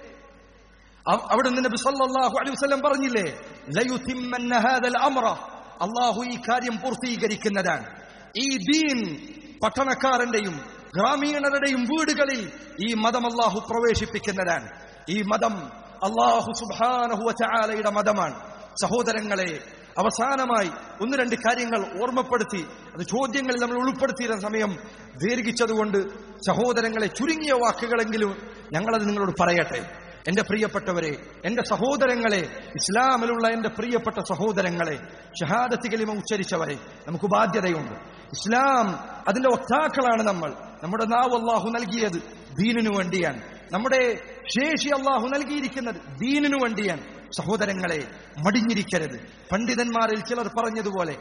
അവ- അവിടുന്ന് നബി സല്ലല്ലാഹു അലൈഹി വസല്ലം പറഞ്ഞില്ലേ ലയുതിമ്മന്ന ഹാദൽ അംറ അള്ളാഹു ഈ കാര്യം പൂർത്തീകരിക്കുന്നതാണ് ഈ ദീൻ പട്ടണക്കാരന്റെയും ഗ്രാമീണരുടെയും വീടുകളിൽ ഈ മതം അള്ളാഹു പ്രവേശിപ്പിക്കുന്നതാണ് ഈ മതം അള്ളാഹു സുബ്ഹാനഹു വതആലയുടെ മതമാണ് സഹോദരങ്ങളെ അവസാനമായി ഒന്ന് രണ്ട് കാര്യങ്ങൾ ഓർമ്മപ്പെടുത്തി അത് ചോദ്യങ്ങളിൽ നമ്മൾ ഉൾപ്പെടുത്തിയിരുന്ന സമയം ദീർഘിച്ചതുകൊണ്ട് സഹോദരങ്ങളെ ചുരുങ്ങിയ വാക്കുകളെങ്കിലും ഞങ്ങളത് നിങ്ങളോട് പറയട്ടെ എന്റെ പ്രിയപ്പെട്ടവരെ എന്റെ സഹോദരങ്ങളെ ഇസ്ലാമിലുള്ള എന്റെ പ്രിയപ്പെട്ട സഹോദരങ്ങളെ ഷഹാദത്ത് കലിമ ഉച്ചരിച്ചവരെ നമുക്ക് ബാധ്യതയുണ്ട് ഇസ്ലാം അതിന്റെ വക്താക്കളാണ് നമ്മൾ നമ്മുടെ നാവ് അള്ളാഹു നൽകിയത് ദീനിനു വേണ്ടിയാണ് നമ്മുടെ ശേഷി അള്ളാഹു നൽകിയിരിക്കുന്നത് ദീനിനു വേണ്ടിയാണ് സഹോദരങ്ങളെ മടിഞ്ഞിരിക്കരുത് പണ്ഡിതന്മാരിൽ ചിലർ പറഞ്ഞതുപോലെ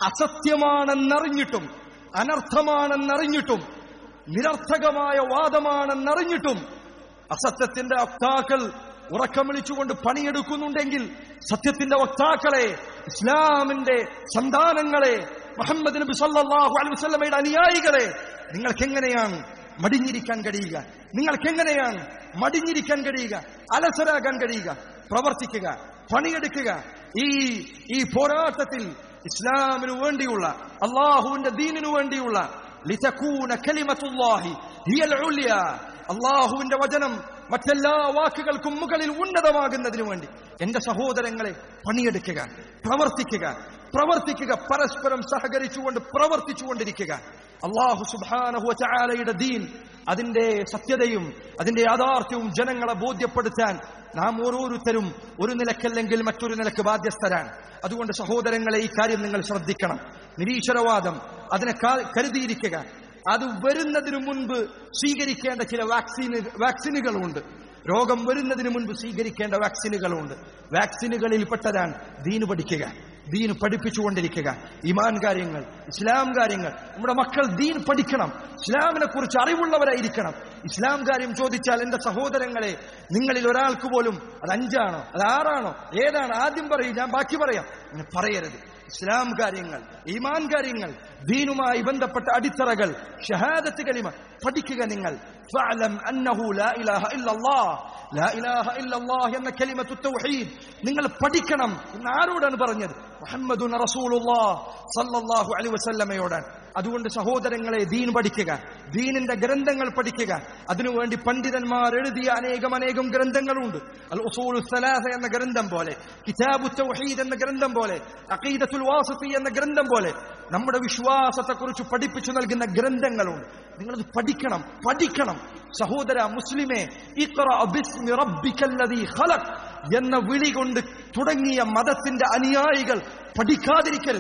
അസത്യമാണെന്നറിഞ്ഞിട്ടും അനർത്ഥമാണെന്നറിഞ്ഞിട്ടും നിരർത്ഥകമായ വാദമാണെന്നറിഞ്ഞിട്ടും അസത്യത്തിന്റെ വക്താക്കൾ ഉറക്കം വിളിച്ചുകൊണ്ട് പണിയെടുക്കുന്നുണ്ടെങ്കിൽ സത്യത്തിന്റെ വക്താക്കളെ ഇസ്ലാമിന്റെ സന്താനങ്ങളെ മുഹമ്മദ് നബി സല്ലല്ലാഹു അലൈഹി വസല്ലമയുടെ അനുയായികളെ നിങ്ങൾക്ക് എങ്ങനെയാണ് മടിഞ്ഞിരിക്കാൻ കഴിയുക നിങ്ങൾക്ക് എങ്ങനെയാണ് മടിഞ്ഞിരിക്കാൻ കഴിയുക അലസരാകാൻ കഴിയുക പ്രവർത്തിക്കുക പണിയെടുക്കുക ഈ ഈ പോരാട്ടത്തിൽ ഇസ്ലാമിനു വേണ്ടിയുള്ള അള്ളാഹുവിന്റെ ദീനിനു വേണ്ടിയുള്ള ലിതകൂന കലിമത്തുല്ലാഹി ഹിയൽ ഉല്യ അള്ളാഹുവിന്റെ വചനം മറ്റെല്ലാ വാക്കുകൾക്കും മുകളിൽ ഉന്നതമാകുന്നതിനു വേണ്ടി എന്റെ സഹോദരങ്ങളെ പണിയെടുക്കുക പ്രവർത്തിക്കുക പ്രവർത്തിക്കുക പരസ്പരം സഹകരിച്ചുകൊണ്ട് പ്രവർത്തിച്ചുകൊണ്ടിരിക്കുക അള്ളാഹു സുബാനഹു ചാലയുടെ ദീൻ അതിന്റെ സത്യതയും അതിന്റെ യാഥാർത്ഥ്യവും ജനങ്ങളെ ബോധ്യപ്പെടുത്താൻ നാം ഓരോരുത്തരും ഒരു നിലക്കല്ലെങ്കിൽ മറ്റൊരു നിലക്ക് ബാധ്യസ്ഥരാണ് അതുകൊണ്ട് സഹോദരങ്ങളെ ഈ കാര്യം നിങ്ങൾ ശ്രദ്ധിക്കണം നിരീശ്വരവാദം അതിനെ കാ- കരുതിയിരിക്കുക അത് വരുന്നതിനു മുൻപ് സ്വീകരിക്കേണ്ട ചില വാക്സിന് വാക്സിനുകളുണ്ട് രോഗം വരുന്നതിന് മുൻപ് സ്വീകരിക്കേണ്ട വാക്സിനുകളുണ്ട് വാക്സിനുകളിൽ പെട്ടതാണ് ദീന് പഠിക്കുക ദീന് പഠിപ്പിച്ചുകൊണ്ടിരിക്കുക ഇമാൻ കാര്യങ്ങൾ ഇസ്ലാം കാര്യങ്ങൾ നമ്മുടെ മക്കൾ ദീൻ പഠിക്കണം ഇസ്ലാമിനെ കുറിച്ച് അറിവുള്ളവരായിരിക്കണം ഇസ്ലാം കാര്യം ചോദിച്ചാൽ എന്റെ സഹോദരങ്ങളെ നിങ്ങളിൽ ഒരാൾക്ക് പോലും അത് അഞ്ചാണോ അത് ആറാണോ ഏതാണ് ആദ്യം പറയും ഞാൻ ബാക്കി പറയാം അങ്ങനെ പറയരുത് ഇസ്ലാം കാര്യങ്ങൾ ഈമാൻ കാര്യങ്ങൾ ദീനുമായി ബന്ധപ്പെട്ട അടിത്തറകൾ ഷഹാദത്ത് കലിമ പഠിക്കുക നിങ്ങൾ ഫഅലം അന്നഹു ലാ ഇലാഹ ഇല്ലല്ലാഹ് ലാ ഇലാഹ ഇല്ലല്ലാഹ് എന്ന കലിമത്തു തൗഹീദ് നിങ്ങൾ പഠിക്കണം എന്ന് ആരോടാണ് പറഞ്ഞത് മുഹമ്മദുൻ റസൂലുള്ളാഹ് സല്ലല്ലാഹു അലൈഹി വസല്ലമയോടാണ് അതുകൊണ്ട് സഹോദരങ്ങളെ ദീൻ പഠിക്കുക ദീനിന്റെ ഗ്രന്ഥങ്ങൾ പഠിക്കുക അതിനുവേണ്ടി പണ്ഡിതന്മാർ എഴുതിയ അനേകം അനേകം ഗ്രന്ഥങ്ങളുണ്ട് അൽ ഉസൂൽ സലാസ എന്ന ഗ്രന്ഥം പോലെ കിതാബു തൗഹീദ് എന്ന ഗ്രന്ഥം പോലെ അഖീദത്തുൽ വാസിത്തി എന്ന ഗ്രന്ഥം പോലെ നമ്മുടെ വിശ്വാസത്തെക്കുറിച്ച് പഠിപ്പിച്ചു നൽകുന്ന ഗ്രന്ഥങ്ങളുണ്ട് നിങ്ങളത് പഠിക്കണം പഠിക്കണം സഹോദര മുസ്ലിമെ ഇഖ്റ ബിസ്മി റബ്ബിക്കല്ലദീ ഖലഖ് എന്ന വിളി കൊണ്ട് തുടങ്ങിയ മതത്തിന്റെ അനുയായികൾ പഠിക്കാതിരിക്കരുത്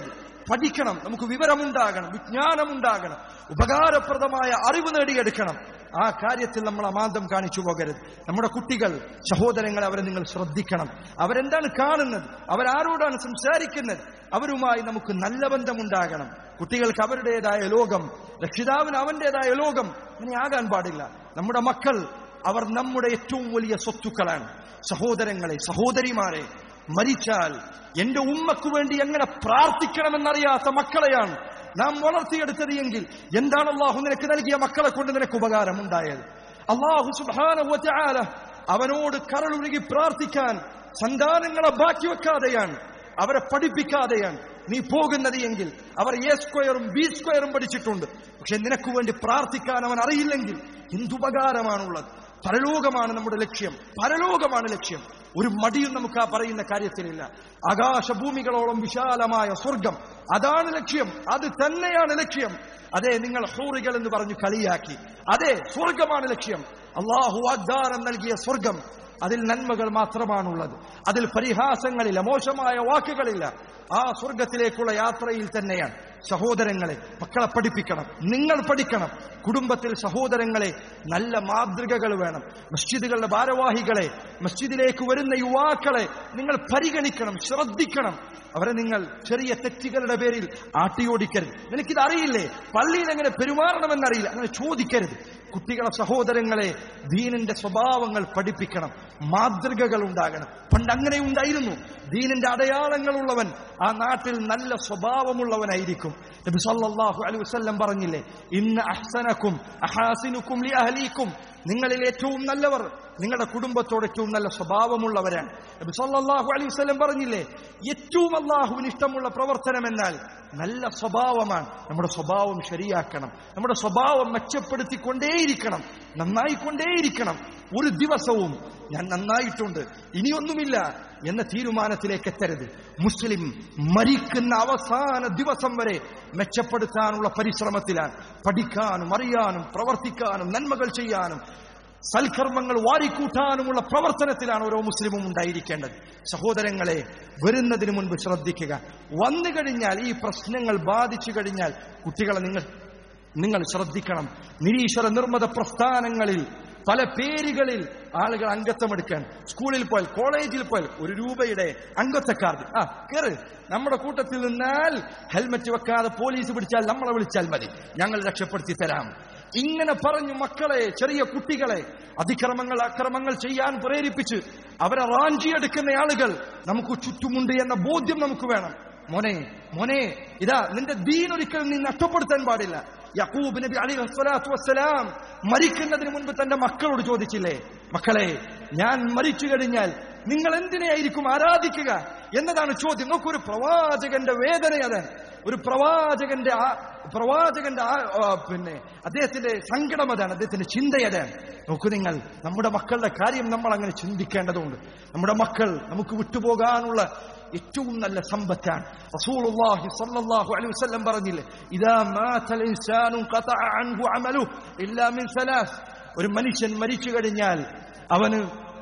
പഠിക്കണം നമുക്ക് വിവരമുണ്ടാകണം വിജ്ഞാനമുണ്ടാകണം ഉപകാരപ്രദമായ അറിവ് നേടിയെടുക്കണം ആ കാര്യത്തിൽ നമ്മൾ അമാന്തം കാണിച്ചു പോകരുത് നമ്മുടെ കുട്ടികൾ സഹോദരങ്ങളെ അവരെ നിങ്ങൾ ശ്രദ്ധിക്കണം അവരെന്താണ് കാണുന്നത് അവരാരോടാണ് സംസാരിക്കുന്നത് അവരുമായി നമുക്ക് നല്ല ബന്ധമുണ്ടാകണം കുട്ടികൾക്ക് അവരുടേതായ ലോകം രക്ഷിതാവിന് അവന്റേതായ ലോകം ഇങ്ങനെ ആകാൻ പാടില്ല നമ്മുടെ മക്കൾ അവർ നമ്മുടെ ഏറ്റവും വലിയ സ്വത്തുക്കളാണ് സഹോദരങ്ങളെ സഹോദരിമാരെ മരിച്ചാൽ എന്റെ ഉമ്മക്ക് വേണ്ടി എങ്ങനെ പ്രാർത്ഥിക്കണമെന്നറിയാത്ത മക്കളെയാണ് നാം വളർത്തിയെടുത്തത് എങ്കിൽ എന്താണ് അള്ളാഹു നിനക്ക് നൽകിയ മക്കളെ കൊണ്ട് നിനക്ക് ഉപകാരം ഉണ്ടായത് അള്ളാഹു സുബാന അവനോട് കരളുരുകി പ്രാർത്ഥിക്കാൻ സന്താനങ്ങളെ ബാക്കി വെക്കാതെയാണ് അവരെ പഠിപ്പിക്കാതെയാണ് നീ പോകുന്നത് എങ്കിൽ അവർ എ സ്ക്വയറും ബി സ്ക്വയറും പഠിച്ചിട്ടുണ്ട് പക്ഷെ നിനക്ക് വേണ്ടി പ്രാർത്ഥിക്കാൻ അവൻ അറിയില്ലെങ്കിൽ എന്തുപകാരമാണുള്ളത് പരലോകമാണ് നമ്മുടെ ലക്ഷ്യം പരലോകമാണ് ലക്ഷ്യം ഒരു മടിയും നമുക്ക് ആ പറയുന്ന കാര്യത്തിലില്ല ആകാശഭൂമികളോളം വിശാലമായ സ്വർഗം അതാണ് ലക്ഷ്യം അത് തന്നെയാണ് ലക്ഷ്യം അതെ നിങ്ങൾ ഹൂറികൾ എന്ന് പറഞ്ഞു കളിയാക്കി അതെ സ്വർഗമാണ് ലക്ഷ്യം അള്ളാഹു വാഗ്ദാനം നൽകിയ സ്വർഗം അതിൽ നന്മകൾ മാത്രമാണുള്ളത് അതിൽ പരിഹാസങ്ങളില്ല മോശമായ വാക്കുകളില്ല ആ സ്വർഗത്തിലേക്കുള്ള യാത്രയിൽ തന്നെയാണ് സഹോദരങ്ങളെ മക്കളെ പഠിപ്പിക്കണം നിങ്ങൾ പഠിക്കണം കുടുംബത്തിൽ സഹോദരങ്ങളെ നല്ല മാതൃകകൾ വേണം മസ്ജിദുകളുടെ ഭാരവാഹികളെ മസ്ജിദിലേക്ക് വരുന്ന യുവാക്കളെ നിങ്ങൾ പരിഗണിക്കണം ശ്രദ്ധിക്കണം അവരെ നിങ്ങൾ ചെറിയ തെറ്റുകളുടെ പേരിൽ ആട്ടിയോടിക്കരുത് നിനക്കിത് അറിയില്ലേ പള്ളിയിൽ എങ്ങനെ പെരുമാറണമെന്നറിയില്ല അങ്ങനെ ചോദിക്കരുത് കുട്ടികളെ സഹോദരങ്ങളെ ദീനിന്റെ സ്വഭാവങ്ങൾ പഠിപ്പിക്കണം മാതൃകകൾ ഉണ്ടാകണം പണ്ട് അങ്ങനെ ഉണ്ടായിരുന്നു ദീനിന്റെ അടയാളങ്ങളുള്ളവൻ ആ നാട്ടിൽ നല്ല സ്വഭാവമുള്ളവനായിരിക്കും നബി സല്ലല്ലാഹു അലൈഹി വസല്ലം പറഞ്ഞില്ലേ ഇന്ന അഹ്സനക്കും അഹാസിനുക്കും ലി അഹ്ലീക്കും നിങ്ങളിൽ ഏറ്റവും നല്ലവർ നിങ്ങളുടെ കുടുംബത്തോട് ഏറ്റവും നല്ല സ്വഭാവമുള്ളവരാണ് നബി സല്ലല്ലാഹു അലൈഹി വസല്ലം പറഞ്ഞില്ലേ ഏറ്റവും അള്ളാഹുവിന് ഇഷ്ടമുള്ള പ്രവർത്തനം എന്നാൽ നല്ല സ്വഭാവമാണ് നമ്മുടെ സ്വഭാവം ശരിയാക്കണം നമ്മുടെ സ്വഭാവം മെച്ചപ്പെടുത്തിക്കൊണ്ടേയിരിക്കണം നന്നായിക്കൊണ്ടേയിരിക്കണം ഒരു ദിവസവും ഞാൻ നന്നായിട്ടുണ്ട് ഇനിയൊന്നുമില്ല എന്ന തീരുമാനത്തിലേക്ക് എത്തരുത് മുസ്ലിം മരിക്കുന്ന അവസാന ദിവസം വരെ മെച്ചപ്പെടുത്താനുള്ള പരിശ്രമത്തിലാണ് പഠിക്കാനും അറിയാനും പ്രവർത്തിക്കാനും നന്മകൾ ചെയ്യാനും സൽക്കർമ്മങ്ങൾ വാരിക്കൂട്ടാനുമുള്ള പ്രവർത്തനത്തിലാണ് ഓരോ മുസ്ലിമും ഉണ്ടായിരിക്കേണ്ടത് സഹോദരങ്ങളെ വരുന്നതിന് മുൻപ് ശ്രദ്ധിക്കുക വന്നു കഴിഞ്ഞാൽ ഈ പ്രശ്നങ്ങൾ ബാധിച്ചു കഴിഞ്ഞാൽ കുട്ടികളെ നിങ്ങൾ നിങ്ങൾ ശ്രദ്ധിക്കണം നിരീശ്വര നിർമ്മത പ്രസ്ഥാനങ്ങളിൽ പല പേരുകളിൽ ആളുകൾ അംഗത്വമെടുക്കാൻ സ്കൂളിൽ പോയാൽ കോളേജിൽ പോയാൽ ഒരു രൂപയുടെ അംഗത്വ കാർഡ് ആ കേറ് നമ്മുടെ കൂട്ടത്തിൽ നിന്നാൽ ഹെൽമറ്റ് വെക്കാതെ പോലീസ് പിടിച്ചാൽ നമ്മളെ വിളിച്ചാൽ മതി ഞങ്ങൾ രക്ഷപ്പെടുത്തി തരാം ഇങ്ങനെ പറഞ്ഞു മക്കളെ ചെറിയ കുട്ടികളെ അതിക്രമങ്ങൾ അക്രമങ്ങൾ ചെയ്യാൻ പ്രേരിപ്പിച്ച് അവരെ റാഞ്ചിയെടുക്കുന്ന ആളുകൾ നമുക്ക് ചുറ്റുമുണ്ട് എന്ന ബോധ്യം നമുക്ക് വേണം മോനെ മോനെ ഇതാ നിന്റെ ദീൻ ഒരിക്കലും നീ നഷ്ടപ്പെടുത്താൻ പാടില്ല യക്കൂബ് നബി അലി വസ്സലാത്തു വസ്സലാം മരിക്കുന്നതിന് മുൻപ് തന്റെ മക്കളോട് ചോദിച്ചില്ലേ മക്കളെ ഞാൻ മരിച്ചു കഴിഞ്ഞാൽ നിങ്ങൾ എന്തിനെയായിരിക്കും ആരാധിക്കുക എന്നതാണ് ചോദ്യം നോക്കൂ ഒരു പ്രവാചകന്റെ വേദന അതാണ് ഒരു പ്രവാചകന്റെ ആ പ്രവാചകന്റെ ആ ആ, പിന്നെ അദ്ദേഹത്തിന്റെ സങ്കടം അതാണ് അദ്ദേഹത്തിന്റെ ചിന്ത അതാണ് നോക്കൂ നിങ്ങൾ നമ്മുടെ മക്കളുടെ കാര്യം നമ്മൾ അങ്ങനെ ചിന്തിക്കേണ്ടതുണ്ട് നമ്മുടെ മക്കൾ നമുക്ക് വിട്ടുപോകാനുള്ള ഏറ്റവും നല്ല സമ്പത്താണ് റസൂലുള്ളാഹി സ്വല്ലല്ലാഹു അലൈഹി വസല്ലം പറഞ്ഞില്ലേ ഇദാ മാതൽ ഇൻസാനു ഖതഅ അൻഹു അമലു ഇല്ലാ മിൻ സലാസ് ഒരു മനുഷ്യൻ മരിച്ചു കഴിഞ്ഞാൽ അവന്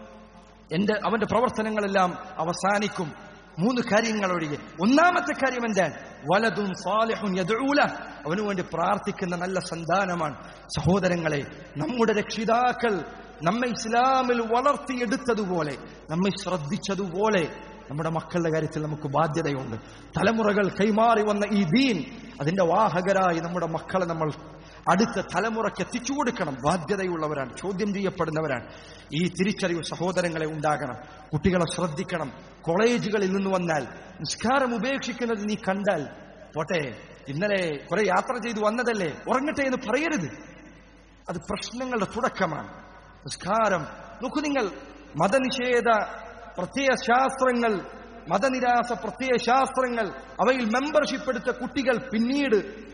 എന്റെ അവന്റെ പ്രവർത്തനങ്ങളെല്ലാം അവസാനിക്കും മൂന്ന് കാര്യങ്ങൾ ഒഴികെ ഒന്നാമത്തെ കാര്യം എന്താണ് വലതും സാലിഹുൻ യദ്ഊല അവനു വേണ്ടി പ്രാർത്ഥിക്കുന്ന നല്ല സന്താനമാണ് സഹോദരങ്ങളെ നമ്മുടെ രക്ഷിതാക്കൾ നമ്മെ ഇസ്ലാമിൽ വളർത്തിയെടുത്തതുപോലെ നമ്മെ ശ്രദ്ധിച്ചതുപോലെ നമ്മുടെ മക്കളുടെ കാര്യത്തിൽ നമുക്ക് ബാധ്യതയുണ്ട് തലമുറകൾ കൈമാറി വന്ന ഈ ദീൻ അതിന്റെ വാഹകരായി നമ്മുടെ മക്കളെ നമ്മൾ അടുത്ത തലമുറയ്ക്ക് എത്തിച്ചു കൊടുക്കണം ബാധ്യതയുള്ളവരാണ് ചോദ്യം ചെയ്യപ്പെടുന്നവരാണ് ഈ തിരിച്ചറിവ് സഹോദരങ്ങളെ ഉണ്ടാകണം കുട്ടികളെ ശ്രദ്ധിക്കണം കോളേജുകളിൽ നിന്ന് വന്നാൽ നിസ്കാരം ഉപേക്ഷിക്കുന്നത് നീ കണ്ടാൽ പോട്ടെ ഇന്നലെ കുറെ യാത്ര ചെയ്ത് വന്നതല്ലേ ഉറങ്ങട്ടെ എന്ന് പറയരുത് അത് പ്രശ്നങ്ങളുടെ തുടക്കമാണ് നിസ്കാരം നോക്കൂ നിങ്ങൾ മതനിഷേധ പ്രത്യയ ശാസ്ത്രങ്ങൾ മതനിരാസ പ്രത്യയ ശാസ്ത്രങ്ങൾ അവയിൽ മെമ്പർഷിപ്പ് എടുത്ത കുട്ടികൾ പിന്നീട്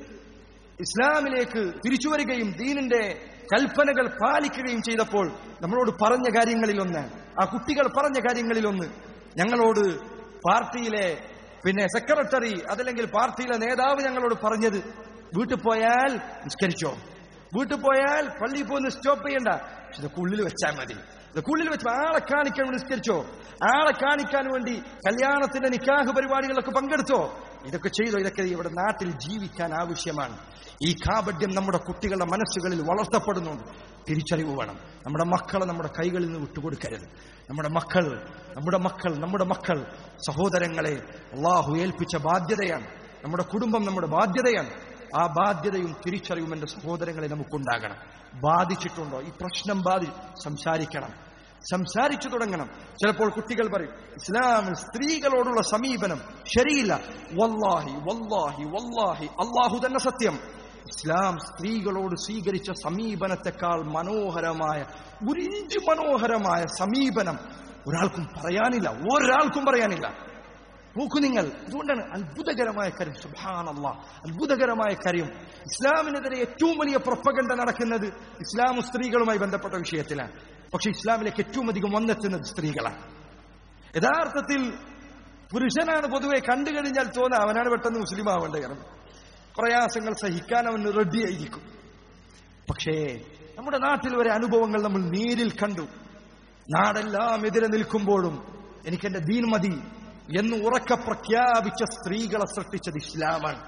ഇസ്ലാമിലേക്ക് തിരിച്ചു വരികയും ദീനിന്റെ കൽപ്പനകൾ പാലിക്കുകയും ചെയ്തപ്പോൾ നമ്മളോട് പറഞ്ഞ കാര്യങ്ങളിലൊന്ന് ആ കുട്ടികൾ പറഞ്ഞ കാര്യങ്ങളിലൊന്ന് ഞങ്ങളോട് പാർട്ടിയിലെ പിന്നെ സെക്രട്ടറി അതല്ലെങ്കിൽ പാർട്ടിയിലെ നേതാവ് ഞങ്ങളോട് പറഞ്ഞത് വീട്ടിൽ പോയാൽ നിസ്കരിച്ചോ വീട്ടിൽ പോയാൽ പള്ളിയിൽ പോന്ന് സ്റ്റോപ്പ് ചെയ്യണ്ട പക്ഷെ ഇതൊക്കെ ഉള്ളിൽ വെച്ചാൽ മതി ഇതൊക്കെ ഉള്ളിൽ വെച്ച് ആളെ കാണിക്കാൻ വേണ്ടി നിസ്കരിച്ചോ ആളെ കാണിക്കാൻ വേണ്ടി കല്യാണത്തിന്റെ നിക്കാഹ് പരിപാടികളിലൊക്കെ പങ്കെടുത്തോ ഇതൊക്കെ ചെയ്തോ ഇതൊക്കെ ഇവിടെ നാട്ടിൽ ജീവിക്കാൻ ആവശ്യമാണ് ഈ കാപഡ്യം നമ്മുടെ കുട്ടികളുടെ മനസ്സുകളിൽ വളർത്തപ്പെടുന്നുണ്ട് തിരിച്ചറിവ് വേണം നമ്മുടെ മക്കളെ നമ്മുടെ കൈകളിൽ നിന്ന് വിട്ടുകൊടുക്കരുത് നമ്മുടെ മക്കൾ നമ്മുടെ മക്കൾ നമ്മുടെ മക്കൾ സഹോദരങ്ങളെ അള്ളാഹു ഏൽപ്പിച്ച ബാധ്യതയാണ് നമ്മുടെ കുടുംബം നമ്മുടെ ബാധ്യതയാണ് ആ ബാധ്യതയും തിരിച്ചറിവും എന്റെ സഹോദരങ്ങളെ നമുക്കുണ്ടാകണം ബാധിച്ചിട്ടുണ്ടോ ഈ പ്രശ്നം ബാധി സംസാരിക്കണം സംസാരിച്ചു തുടങ്ങണം ചിലപ്പോൾ കുട്ടികൾ പറയും ഇസ്ലാമിൽ സ്ത്രീകളോടുള്ള സമീപനം ശരിയില്ല വല്ലാഹി വല്ലാഹി വല്ലാഹി അള്ളാഹു തന്നെ സത്യം ഇസ്ലാം സ്ത്രീകളോട് സ്വീകരിച്ച സമീപനത്തെക്കാൾ മനോഹരമായ ഉരിഞ്ചു മനോഹരമായ സമീപനം ഒരാൾക്കും പറയാനില്ല ഒരാൾക്കും പറയാനില്ല നോക്കൂ നിങ്ങൾ അതുകൊണ്ടാണ് അത്ഭുതകരമായ കാര്യം സുബാനല്ല അത്ഭുതകരമായ കാര്യം ഇസ്ലാമിനെതിരെ ഏറ്റവും വലിയ പ്രൊപ്പഗണ്ട നടക്കുന്നത് ഇസ്ലാം സ്ത്രീകളുമായി ബന്ധപ്പെട്ട വിഷയത്തിലാണ് പക്ഷെ ഇസ്ലാമിലേക്ക് ഏറ്റവും അധികം വന്നെത്തുന്നത് സ്ത്രീകളാണ് യഥാർത്ഥത്തിൽ പുരുഷനാണ് പൊതുവെ കണ്ടു കഴിഞ്ഞാൽ തോന്നുക അവനാണ് പെട്ടെന്ന് മുസ്ലിം ആവേണ്ടത് കാരണം പ്രയാസങ്ങൾ സഹിക്കാൻ അവന് റെഡിയായിരിക്കും പക്ഷേ നമ്മുടെ നാട്ടിൽ വരെ അനുഭവങ്ങൾ നമ്മൾ നേരിൽ കണ്ടു നാടെല്ലാം എതിരെ നിൽക്കുമ്പോഴും എനിക്ക് എന്റെ ദീൻ മതി എന്ന് ഉറക്കെ പ്രഖ്യാപിച്ച സ്ത്രീകളെ സൃഷ്ടിച്ചത് ഇസ്ലാമാണ്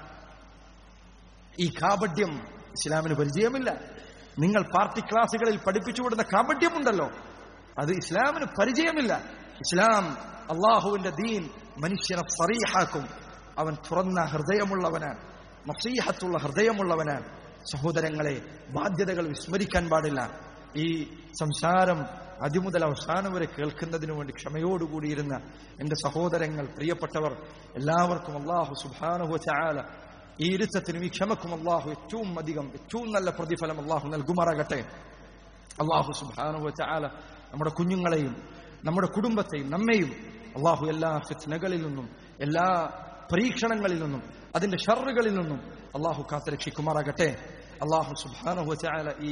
ഈ കാപഡ്യം ഇസ്ലാമിന് പരിചയമില്ല നിങ്ങൾ പാർട്ടി ക്ലാസുകളിൽ പഠിപ്പിച്ചുവിടുന്ന കാപഡ്യമുണ്ടല്ലോ അത് ഇസ്ലാമിന് പരിചയമില്ല ഇസ്ലാം അള്ളാഹുവിന്റെ ദീൻ മനുഷ്യനെ സറീഹാക്കും അവൻ തുറന്ന ഹൃദയമുള്ളവനാണ് നസീഹത്തുള്ള ഹൃദയമുള്ളവനാണ് സഹോദരങ്ങളെ ബാധ്യതകൾ വിസ്മരിക്കാൻ പാടില്ല ഈ സംസാരം അതിമുതൽ അവസാനം വരെ കേൾക്കുന്നതിനു വേണ്ടി ക്ഷമയോടുകൂടിയിരുന്ന എന്റെ സഹോദരങ്ങൾ പ്രിയപ്പെട്ടവർ എല്ലാവർക്കും അള്ളാഹു സുബാനുഹു ചാല ഈ ഇരുത്തത്തിനും ഈ ക്ഷമക്കും അള്ളാഹു ഏറ്റവും അധികം ഏറ്റവും നല്ല പ്രതിഫലം അള്ളാഹു നൽകുമാറാകട്ടെ അള്ളാഹു സുബാനുഹു ചാല നമ്മുടെ കുഞ്ഞുങ്ങളെയും നമ്മുടെ കുടുംബത്തെയും നമ്മെയും അള്ളാഹു എല്ലാ ഫിത്നകളിൽ നിന്നും എല്ലാ പരീക്ഷണങ്ങളിൽ നിന്നും അതിന്റെ ഷറുകളിൽ നിന്നും അള്ളാഹു കാത്തുരക്ഷിക്കുമാറാകട്ടെ അള്ളാഹു സുബാനുഹു ചാല ഈ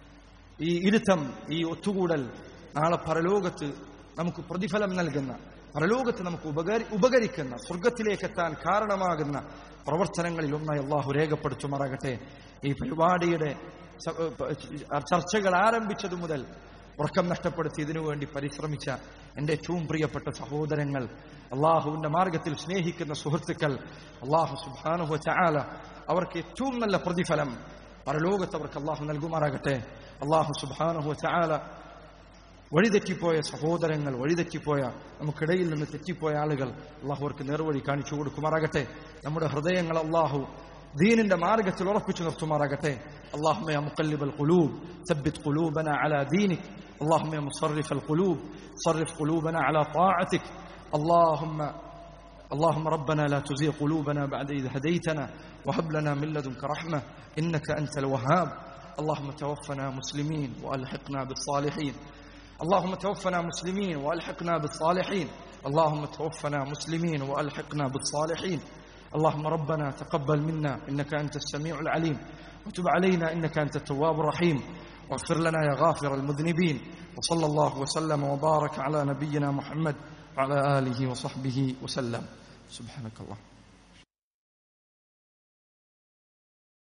ഈ ഇരുത്തം ഈ ഒത്തുകൂടൽ നാളെ പരലോകത്ത് നമുക്ക് പ്രതിഫലം നൽകുന്ന പരലോകത്ത് നമുക്ക് ഉപകരി ഉപകരിക്കുന്ന സ്വർഗത്തിലേക്ക് എത്താൻ കാരണമാകുന്ന പ്രവർത്തനങ്ങളിൽ ഒന്നായി അള്ളാഹു രേഖപ്പെടുത്തുമാറാകട്ടെ ഈ പരിപാടിയുടെ സ- ഏഹ് ചർച്ചകൾ ആരംഭിച്ചതു മുതൽ ഉറക്കം നഷ്ടപ്പെടുത്തി ഇതിനു വേണ്ടി പരിശ്രമിച്ച എന്റെ ഏറ്റവും പ്രിയപ്പെട്ട സഹോദരങ്ങൾ അള്ളാഹുവിന്റെ മാർഗത്തിൽ സ്നേഹിക്കുന്ന സുഹൃത്തുക്കൾ അള്ളാഹു സുബാനുഹ ചാല അവർക്ക് ഏറ്റവും നല്ല പ്രതിഫലം പരലോകത്ത് അവർക്ക് അള്ളാഹു നൽകുമാറാകട്ടെ അള്ളാഹു സുബാനുഹു ചാല വഴിതെറ്റിപ്പോയ സഹോദരങ്ങൾ വഴിതെറ്റിപ്പോയ നമുക്കിടയിൽ നിന്ന് തെറ്റിപ്പോയ ആളുകൾ അള്ളാഹു അവർക്ക് നേർവഴി കാണിച്ചു കൊടുക്കുമാറാകട്ടെ നമ്മുടെ ഹൃദയങ്ങൾ അള്ളാഹു ദീനിന്റെ മാർഗത്തിൽ ഉറപ്പിച്ചു നിർത്തുമാറാകട്ടെ اللهم يا مقلب القلوب ثبت قلوبنا على دينك اللهم يا مصرف القلوب صرف قلوبنا على طاعتك اللهم اللهم ربنا لا تزيغ قلوبنا بعد إذ هديتنا وهب لنا من لدنك رحمة إنك أنت الوهاب اللهم توفنا مسلمين وألحقنا بالصالحين اللهم توفنا مسلمين وألحقنا بالصالحين اللهم توفنا مسلمين وألحقنا بالصالحين اللهم ربنا تقبل منا إنك أنت السميع العليم وتب علينا إنك أنت التواب الرحيم واغفر لنا يا غافر المذنبين وصلى الله وسلم وبارك على نبينا محمد وعلى آله وصحبه وسلم سبحانك اللهم